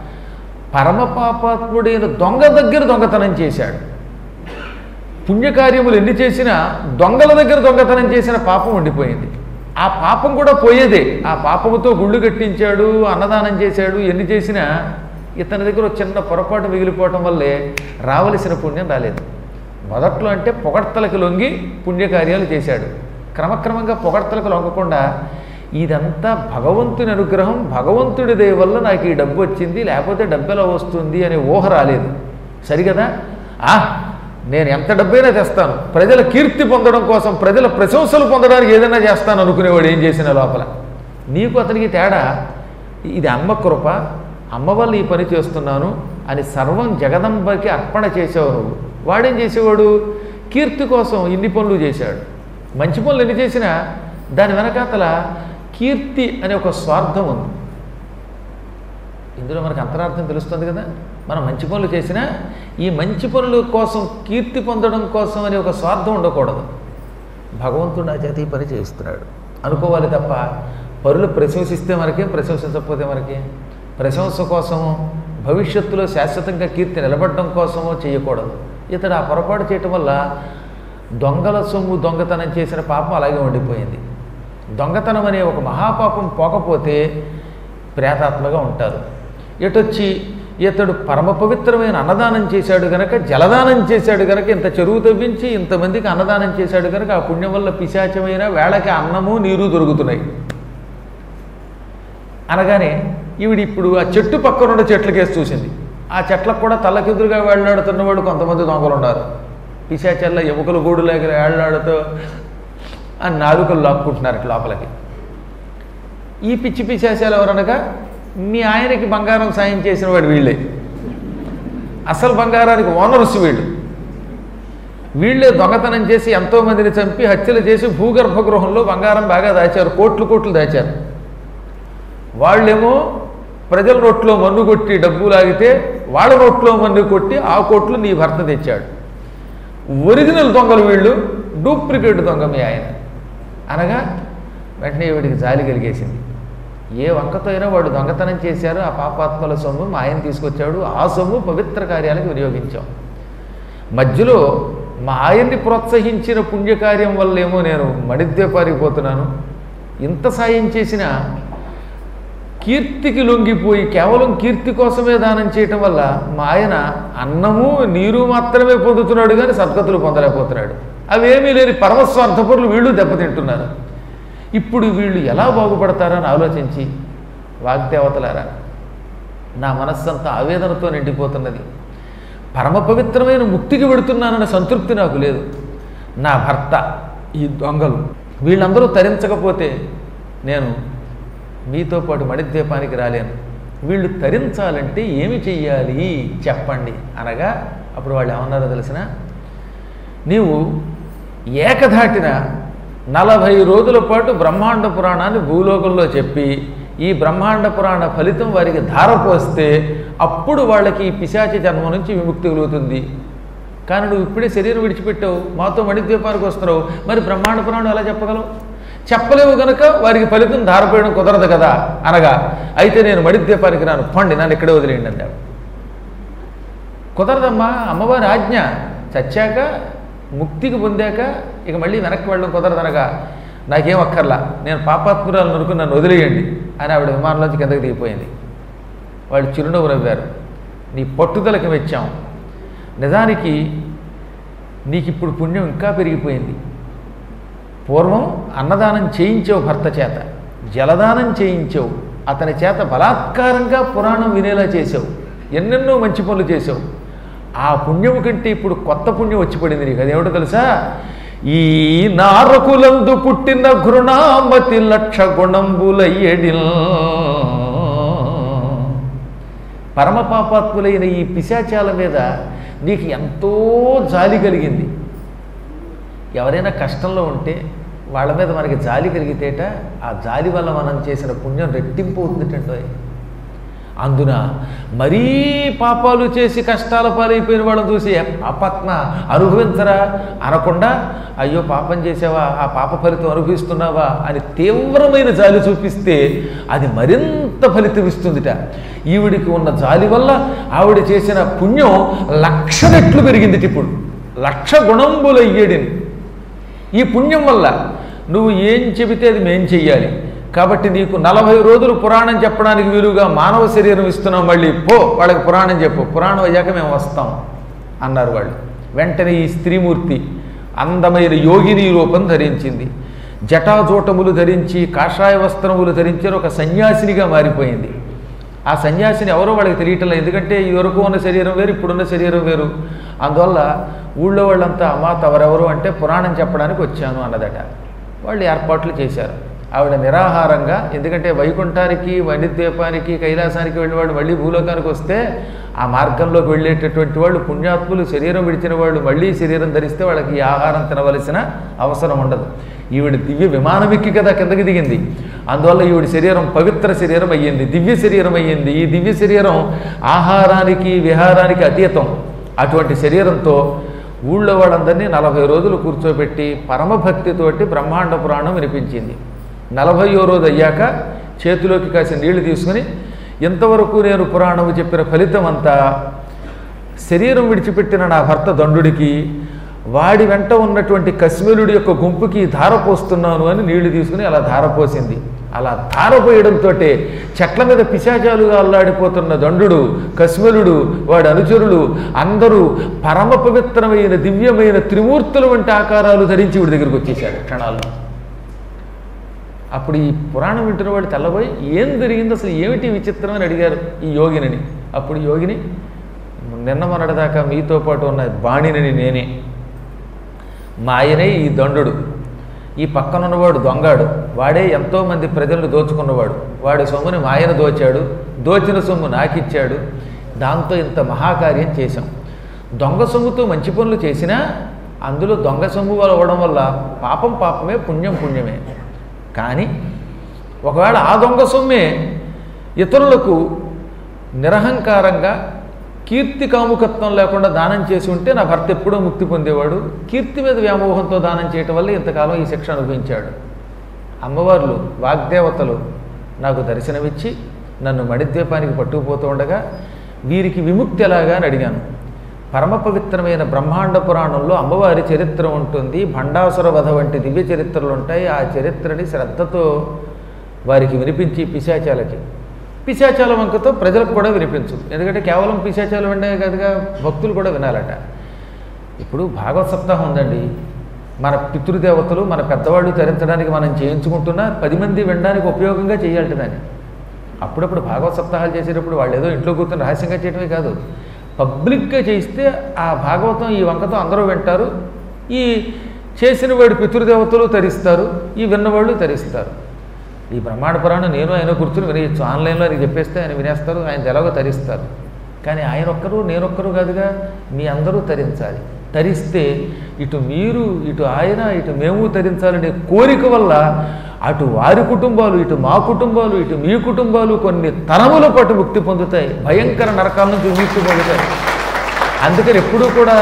పరమపాపాత్ముడైన దొంగ దగ్గర దొంగతనం చేశాడు పుణ్యకార్యములు ఎన్ని చేసినా దొంగల దగ్గర దొంగతనం చేసిన పాపం ఉండిపోయింది ఆ పాపం కూడా పోయేదే ఆ పాపముతో గుళ్ళు కట్టించాడు అన్నదానం చేశాడు ఎన్ని చేసినా ఇతని దగ్గర ఒక చిన్న పొరపాటు మిగిలిపోవటం వల్లే రావలసిన పుణ్యం రాలేదు మొదట్లో అంటే పొగడ్తలకి లొంగి పుణ్యకార్యాలు చేశాడు క్రమక్రమంగా పొగడ్తలకు లొంగకుండా ఇదంతా భగవంతుని అనుగ్రహం భగవంతుడి దయ వల్ల నాకు ఈ డబ్బు వచ్చింది లేకపోతే డబ్బు ఎలా వస్తుంది అనే ఊహ రాలేదు సరిగదా ఆ నేను ఎంత డబ్బైనా తెస్తాను ప్రజల కీర్తి పొందడం కోసం ప్రజల ప్రశంసలు పొందడానికి ఏదైనా చేస్తాను అనుకునేవాడు ఏం చేసిన లోపల నీకు అతనికి తేడా ఇది అమ్మ కృప అమ్మ వల్ల ఈ పని చేస్తున్నాను అని సర్వం జగదంబకి అర్పణ చేసేవాడు నువ్వు వాడేం చేసేవాడు కీర్తి కోసం ఇన్ని పనులు చేశాడు మంచి పనులు ఎన్ని చేసినా దాని వెనకాతల కీర్తి అనే ఒక స్వార్థం ఉంది ఇందులో మనకు అంతరార్థం తెలుస్తుంది కదా మనం మంచి పనులు చేసినా ఈ మంచి పనుల కోసం కీర్తి పొందడం కోసం అనే ఒక స్వార్థం ఉండకూడదు భగవంతుడు నా చేత ఈ పని చేస్తున్నాడు అనుకోవాలి తప్ప పరులు ప్రశంసిస్తే మనకే ప్రశంసించకపోతే మనకి ప్రశంస కోసమో భవిష్యత్తులో శాశ్వతంగా కీర్తి నిలబడడం కోసమో చేయకూడదు ఇతడు ఆ పొరపాటు చేయటం వల్ల దొంగల సొమ్ము దొంగతనం చేసిన పాపం అలాగే ఉండిపోయింది దొంగతనం అనే ఒక మహాపాపం పోకపోతే ప్రేతాత్మగా ఉంటారు ఎటొచ్చి ఇతడు పరమ పవిత్రమైన అన్నదానం చేశాడు గనక జలదానం చేశాడు గనక ఇంత చెరువు తవ్వించి ఇంతమందికి అన్నదానం చేశాడు గనక ఆ పుణ్యం వల్ల పిశాచమైన వేళకి అన్నము నీరు దొరుకుతున్నాయి అనగానే ఈవిడ ఇప్పుడు ఆ చెట్టు పక్కన ఉన్న చెట్లకేసి చూసింది ఆ చెట్లకు కూడా తలకెదురుగా వేళ్లాడుతున్నవాడు కొంతమంది దొంగలు ఉన్నారు పిశాచల్ల ఎముకలు గూడు లేక వేళ్లాడుతూ ఆ నాలుకలు లాక్కుంటున్నారు ఇట్లా లోపలికి ఈ పిచ్చి పిశాచాలు ఎవరనగా మీ ఆయనకి బంగారం సాయం చేసిన వాడు వీళ్ళే అసలు బంగారానికి ఓనర్స్ వీళ్ళు వీళ్ళే దొంగతనం చేసి ఎంతోమందిని చంపి హత్యలు చేసి భూగర్భ గృహంలో బంగారం బాగా దాచారు కోట్లు కోట్లు దాచారు వాళ్ళేమో ప్రజల నోట్లో మన్ను కొట్టి డబ్బు లాగితే వాళ్ళ నోట్లో మన్ను కొట్టి ఆ కోట్లు నీ భర్త తెచ్చాడు ఒరిజినల్ దొంగలు వీళ్ళు డూప్లికేట్ దొంగ మీ ఆయన అనగా వెంటనే వీడికి జాలి కలిగేసింది ఏ వంకతో అయినా వాడు దొంగతనం చేశారు ఆ పాపాత్మల సొమ్ము మా ఆయన తీసుకొచ్చాడు ఆ సొమ్ము పవిత్ర కార్యాలకు వినియోగించాం మధ్యలో మా ఆయన్ని ప్రోత్సహించిన పుణ్యకార్యం వల్లేమో నేను మణిద్వీపానికి పోతున్నాను ఇంత సాయం చేసిన కీర్తికి లొంగిపోయి కేవలం కీర్తి కోసమే దానం చేయటం వల్ల మా ఆయన అన్నము నీరు మాత్రమే పొందుతున్నాడు కానీ సద్గతులు పొందలేకపోతున్నాడు అవేమీ లేని పరమస్వార్థపరులు వీళ్ళు దెబ్బతింటున్నారు ఇప్పుడు వీళ్ళు ఎలా బాగుపడతారని ఆలోచించి వాగ్దేవతలారా నా మనస్సంతా ఆవేదనతో నిండిపోతున్నది పరమ పవిత్రమైన ముక్తికి వెడుతున్నానన్న సంతృప్తి నాకు లేదు నా భర్త ఈ దొంగలు వీళ్ళందరూ తరించకపోతే నేను మీతో పాటు మణిద్వీపానికి రాలేను వీళ్ళు తరించాలంటే ఏమి చెయ్యాలి చెప్పండి అనగా అప్పుడు వాళ్ళు ఏమన్నారో తెలిసిన నీవు ఏకధాటిన నలభై రోజుల పాటు బ్రహ్మాండ పురాణాన్ని భూలోకంలో చెప్పి ఈ బ్రహ్మాండ పురాణ ఫలితం వారికి ధారపోస్తే అప్పుడు వాళ్ళకి ఈ పిశాచ జన్మ నుంచి విముక్తి కలుగుతుంది కానీ నువ్వు ఇప్పుడే శరీరం విడిచిపెట్టావు మాతో మణిద్వీపానికి వస్తున్నావు మరి బ్రహ్మాండ పురాణం ఎలా చెప్పగలవు చెప్పలేవు గనక వారికి ఫలితం ధారపోయడం కుదరదు కదా అనగా అయితే నేను మడిద్వీపానికి రాను పండి నన్ను ఇక్కడే వదిలేయండి అన్నాడు కుదరదమ్మా అమ్మవారి ఆజ్ఞ చచ్చాక ముక్తికి పొందాక ఇక మళ్ళీ వెనక్కి వెళ్ళడం కుదరదనగా నాకేం అక్కర్లా నేను పాపాత్మురాలు నరుకు నన్ను వదిలేయండి అని ఆవిడ విమానంలోంచి కిందకి దిగిపోయింది వాళ్ళు చిరునవ్వు నవ్వారు నీ పట్టుదలకి మెచ్చాం నిజానికి నీకు ఇప్పుడు పుణ్యం ఇంకా పెరిగిపోయింది పూర్వం అన్నదానం చేయించావు భర్త చేత జలదానం చేయించావు అతని చేత బలాత్కారంగా పురాణం వినేలా చేసావు ఎన్నెన్నో మంచి పనులు చేసావు ఆ పుణ్యం కంటే ఇప్పుడు కొత్త పుణ్యం వచ్చి పడింది నీకు అదేమిటో తెలుసా ఈ నారకులందు పుట్టిన ఘృణామతి లక్ష గుణంబులయ్యడిల్ పరమపాపాత్ములైన ఈ పిశాచాల మీద నీకు ఎంతో జాలి కలిగింది ఎవరైనా కష్టంలో ఉంటే వాళ్ళ మీద మనకి జాలి కలిగితేట ఆ జాలి వల్ల మనం చేసిన పుణ్యం రెట్టింపు అవుతుందటండో అందున మరీ పాపాలు చేసి కష్టాల పాలైపోయిన వాళ్ళని చూసి "ఏ పాపాత్మ అనుభవించరా అనకుండా అయ్యో పాపం చేసావా ఆ పాప ఫలితం అనుభవిస్తున్నావా అని తీవ్రమైన జాలి చూపిస్తే అది మరింత ఫలితం ఇస్తుందిట ఈవిడికి ఉన్న జాలి వల్ల ఆవిడ చేసిన పుణ్యం లక్ష రెట్లు పెరిగింది ఇప్పుడు లక్ష గుణంబులయ్యేడిని ఈ పుణ్యం వల్ల నువ్వు ఏం చెబితే అది మేం చెయ్యాలి కాబట్టి నీకు నలభై రోజులు పురాణం చెప్పడానికి వీలుగా మానవ శరీరం ఇస్తున్నాం మళ్ళీ పో వాళ్ళకి పురాణం చెప్పు పురాణం అయ్యాక మేము వస్తాం అన్నారు వాళ్ళు వెంటనే ఈ స్త్రీమూర్తి అందమైన యోగిని రూపం ధరించింది జటాజూటములు ధరించి కాషాయ వస్త్రములు ధరించి ఒక సన్యాసినిగా మారిపోయింది ఆ సన్యాసిని ఎవరో వాళ్ళకి తెలియటం లేదు ఎందుకంటే ఈ వరకు ఉన్న శరీరం వేరు ఇప్పుడున్న శరీరం వేరు అందువల్ల ఊళ్ళో వాళ్ళంతా అమ్మ తవరెవరు అంటే పురాణం చెప్పడానికి వచ్చాను అన్నదట వాళ్ళు ఏర్పాట్లు చేశారు ఆవిడ నిరాహారంగా ఎందుకంటే వైకుంఠానికి వనిద్వీపానికి కైలాసానికి వెళ్ళేవాడు మళ్ళీ భూలోకానికి వస్తే ఆ మార్గంలోకి వెళ్ళేటటువంటి వాళ్ళు పుణ్యాత్ములు శరీరం విడిచిన వాళ్ళు మళ్ళీ శరీరం ధరిస్తే వాళ్ళకి ఈ ఆహారం తినవలసిన అవసరం ఉండదు ఈవిడ దివ్య విమానం ఎక్కి కదా కిందకి దిగింది అందువల్ల ఈవిడ శరీరం పవిత్ర శరీరం అయ్యింది దివ్య శరీరం అయ్యింది ఈ దివ్య శరీరం ఆహారానికి విహారానికి అతీతం అటువంటి శరీరంతో ఊళ్ళో వాళ్ళందరినీ నలభై రోజులు కూర్చోబెట్టి పరమభక్తితోటి బ్రహ్మాండ పురాణం వినిపించింది నలభయో రోజు అయ్యాక చేతిలోకి కాసిన నీళ్లు తీసుకుని ఇంతవరకు నేను పురాణము చెప్పిన ఫలితం అంతా శరీరం విడిచిపెట్టిన నా భర్త దండుడికి వాడి వెంట ఉన్నటువంటి కశ్మీరుడి యొక్క గుంపుకి ధార పోస్తున్నాను అని నీళ్లు తీసుకుని అలా ధార పోసింది అలా ధార పోయడంతో చెట్ల మీద పిశాచాలుగా అల్లాడిపోతున్న దండుడు కశ్మలుడు వాడి అనుచరులు అందరూ పరమ పవిత్రమైన దివ్యమైన త్రిమూర్తుల వంటి ఆకారాలు ధరించి వీడి దగ్గరికి వచ్చేసారు క్షణాల్లో అప్పుడు ఈ పురాణం వింటున్న వాడు తెల్లబోయి ఏం జరిగింది అసలు ఏమిటి విచిత్రం అని అడిగారు ఈ యోగిని అప్పుడు యోగిని నిన్న మొన్నటిదాకా మీతో పాటు ఉన్న బాణిని నేనే మా ఆయనే ఈ దండుడు ఈ పక్కన ఉన్నవాడు దొంగాడు వాడే ఎంతోమంది ప్రజలను దోచుకున్నవాడు వాడి సొమ్ముని మా ఆయన దోచాడు దోచిన సొమ్ము నాకిచ్చాడు దాంతో ఇంత మహాకార్యం చేశాం దొంగ సొమ్ముతో మంచి పనులు చేసినా అందులో దొంగ సొమ్ము వల్ల అవ్వడం వల్ల పాపం పాపమే పుణ్యం పుణ్యమే కానీ ఒకవేళ ఆ దొంగ సొమ్మే ఇతరులకు నిరహంకారంగా కీర్తి కాముకత్వం లేకుండా దానం చేసి ఉంటే నా భర్త ఎప్పుడో ముక్తి పొందేవాడు కీర్తి మీద వ్యామోహంతో దానం చేయటం వల్ల ఇంతకాలం ఈ శిక్ష అనుభవించాడు అమ్మవార్లు వాగ్దేవతలు నాకు దర్శనమిచ్చి నన్ను మణిద్వీపానికి పట్టుకుపోతూ ఉండగా వీరికి విముక్తి ఎలాగా అని అడిగాను పరమ పవిత్రమైన బ్రహ్మాండ పురాణంలో అమ్మవారి చరిత్ర ఉంటుంది భండాసుర వధ వంటి దివ్య చరిత్రలు ఉంటాయి ఆ చరిత్రని శ్రద్ధతో వారికి వినిపించి పిశాచాలకి పిశాచాల వంకతో ప్రజలకు కూడా వినిపించు ఎందుకంటే కేవలం పిశాచాలు వినే కనుక భక్తులు కూడా వినాలట ఇప్పుడు భాగవత సప్తాహం ఉందండి మన పితృదేవతలు మన పెద్దవాళ్ళు తరించడానికి మనం చేయించుకుంటున్నా పది మంది వినడానికి ఉపయోగంగా చేయాలట దాన్ని అప్పుడప్పుడు భాగవత సప్తాహాలు చేసేటప్పుడు వాళ్ళు ఏదో ఇంట్లో కూర్చొని రహస్యంగా చేయడమే కాదు పబ్లిక్గా చేస్తే ఆ భాగవతం ఈ వంకతో అందరూ వింటారు ఈ చేసిన వాడి పితృదేవతలు తరిస్తారు ఈ విన్నవాళ్ళు తరిస్తారు ఈ బ్రహ్మాండ పురాణం నేను ఆయన కూర్చుని వినేయచ్చు ఆన్లైన్లో ఆయన చెప్పేస్తే ఆయన వినేస్తారు ఆయన ఎలాగో తరిస్తారు కానీ ఆయన ఒక్కరు నేనొక్కరు కాదుగా మీ అందరూ తరించాలి తరిస్తే ఇటు మీరు ఇటు ఆయన ఇటు మేము తరించాలనే కోరిక వల్ల అటు వారి కుటుంబాలు ఇటు మా కుటుంబాలు ఇటు మీ కుటుంబాలు కొన్ని తరముల పాటు ముక్తి పొందుతాయి భయంకర నరకాల నుంచి విముక్తి పొందుతాయి అందుకని ఎప్పుడూ కూడా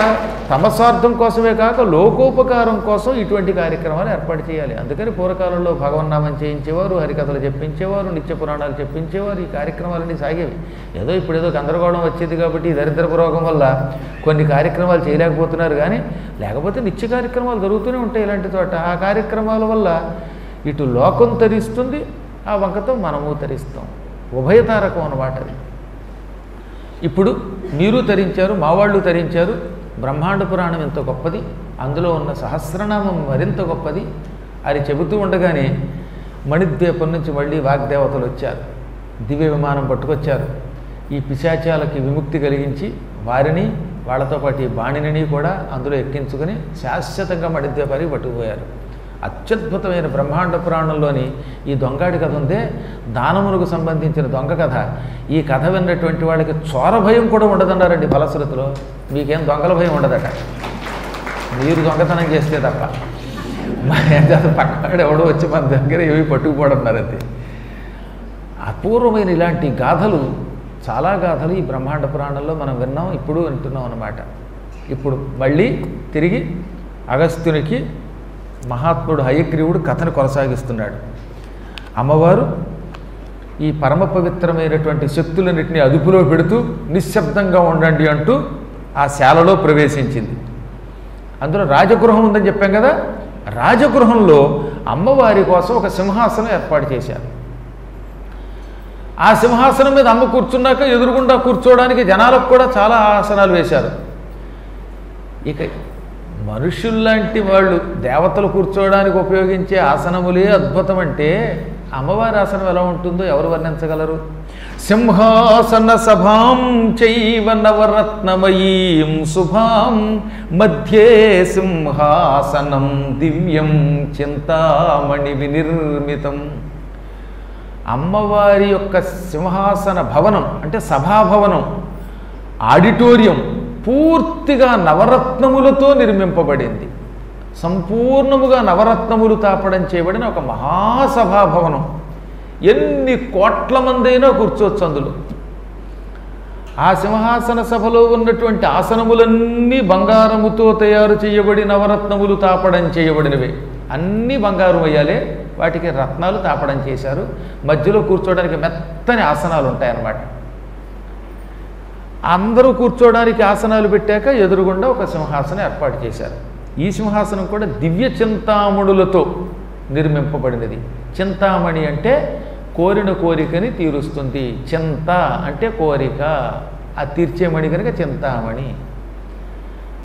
తమ స్వార్థం కోసమే కాక లోకోపకారం కోసం ఇటువంటి కార్యక్రమాలు ఏర్పాటు చేయాలి అందుకని పూర్వకాలంలో భగవన్నామం చేయించేవారు హరికథలు చెప్పించేవారు నిత్య పురాణాలు చెప్పించేవారు ఈ కార్యక్రమాలన్నీ సాగేవి ఏదో ఇప్పుడు ఏదో గందరగోళం వచ్చేది కాబట్టి ఈ దరిద్రపు రోగం వల్ల కొన్ని కార్యక్రమాలు చేయలేకపోతున్నారు కానీ లేకపోతే నిత్య కార్యక్రమాలు జరుగుతూనే ఉంటాయి ఇలాంటి చోట ఆ కార్యక్రమాల వల్ల ఇటు లోకం తరిస్తుంది ఆ వంకతో మనము తరిస్తాం ఉభయతారకం అన్నమాట అది ఇప్పుడు మీరు తరించారు మా వాళ్ళు తరించారు బ్రహ్మాండ పురాణం ఎంత గొప్పది అందులో ఉన్న సహస్రనామం మరింత గొప్పది అని చెబుతూ ఉండగానే మణిద్వీపం నుంచి మళ్ళీ వాగ్దేవతలు వచ్చారు దివ్య విమానం పట్టుకొచ్చారు ఈ పిశాచాలకి విముక్తి కలిగించి వారిని వాళ్ళతో పాటు ఈ బాణిని కూడా అందులో ఎక్కించుకుని శాశ్వతంగా మణిద్వీపానికి పట్టుకుపోయారు అత్యద్భుతమైన బ్రహ్మాండ పురాణంలోని ఈ దొంగాడి కథ ఉందే దానమునకు సంబంధించిన దొంగ కథ ఈ కథ విన్నటువంటి వాళ్ళకి చోర భయం కూడా ఉండదన్నారండి ఫలశ్రుతిలో మీకేం దొంగల భయం ఉండదట మీరు దొంగతనం చేస్తే తప్ప మరి పక్కవాడు ఎవడో వచ్చి మన దగ్గర ఏవి పట్టుకుపోవడం అంతే అపూర్వమైన ఇలాంటి గాథలు చాలా గాథలు ఈ బ్రహ్మాండ పురాణంలో మనం విన్నాం ఇప్పుడు వింటున్నాం అన్నమాట ఇప్పుడు మళ్ళీ తిరిగి అగస్త్యునికి మహాత్ముడు హయగ్రీవుడు కథను కొనసాగిస్తున్నాడు అమ్మవారు ఈ పరమ పవిత్రమైనటువంటి శక్తులన్నింటినీ అదుపులో పెడుతూ నిశ్శబ్దంగా ఉండండి అంటూ ఆ శాలలో ప్రవేశించింది అందులో రాజగృహం ఉందని చెప్పాం కదా రాజగృహంలో అమ్మవారి కోసం ఒక సింహాసనం ఏర్పాటు చేశారు ఆ సింహాసనం మీద అమ్మ కూర్చున్నాక ఎదురుగుండా కూర్చోవడానికి జనాలకు కూడా చాలా ఆసనాలు వేశారు ఇక మనుషుల్లాంటి వాళ్ళు దేవతలు కూర్చోవడానికి ఉపయోగించే ఆసనములే అద్భుతం అంటే అమ్మవారి ఆసనం ఎలా ఉంటుందో ఎవరు వర్ణించగలరు సింహాసన సభాం చైవ నవరత్నమయీం శుభాం మధ్యే సింహాసనం దివ్యం చింతామణి వినిర్మితం అమ్మవారి యొక్క సింహాసన భవనం అంటే సభాభవనం ఆడిటోరియం పూర్తిగా నవరత్నములతో నిర్మింపబడింది సంపూర్ణముగా నవరత్నములు తాపడం చేయబడిన ఒక మహాసభాభవనం ఎన్ని కోట్ల మందైనా కూర్చోవచ్చు అందులో ఆ సింహాసన సభలో ఉన్నటువంటి ఆసనములన్నీ బంగారముతో తయారు చేయబడి నవరత్నములు తాపడం చేయబడినవే అన్నీ బంగారం అయ్యాలే వాటికి రత్నాలు తాపడం చేశారు మధ్యలో కూర్చోవడానికి మెత్తని ఆసనాలు ఉంటాయన్నమాట అందరూ కూర్చోవడానికి ఆసనాలు పెట్టాక ఎదురుగుండా ఒక సింహాసనం ఏర్పాటు చేశారు ఈ సింహాసనం కూడా దివ్య చింతామణులతో నిర్మింపబడినది చింతామణి అంటే కోరిన కోరికని తీరుస్తుంది చింత అంటే కోరిక ఆ తీర్చేమణి కనుక చింతామణి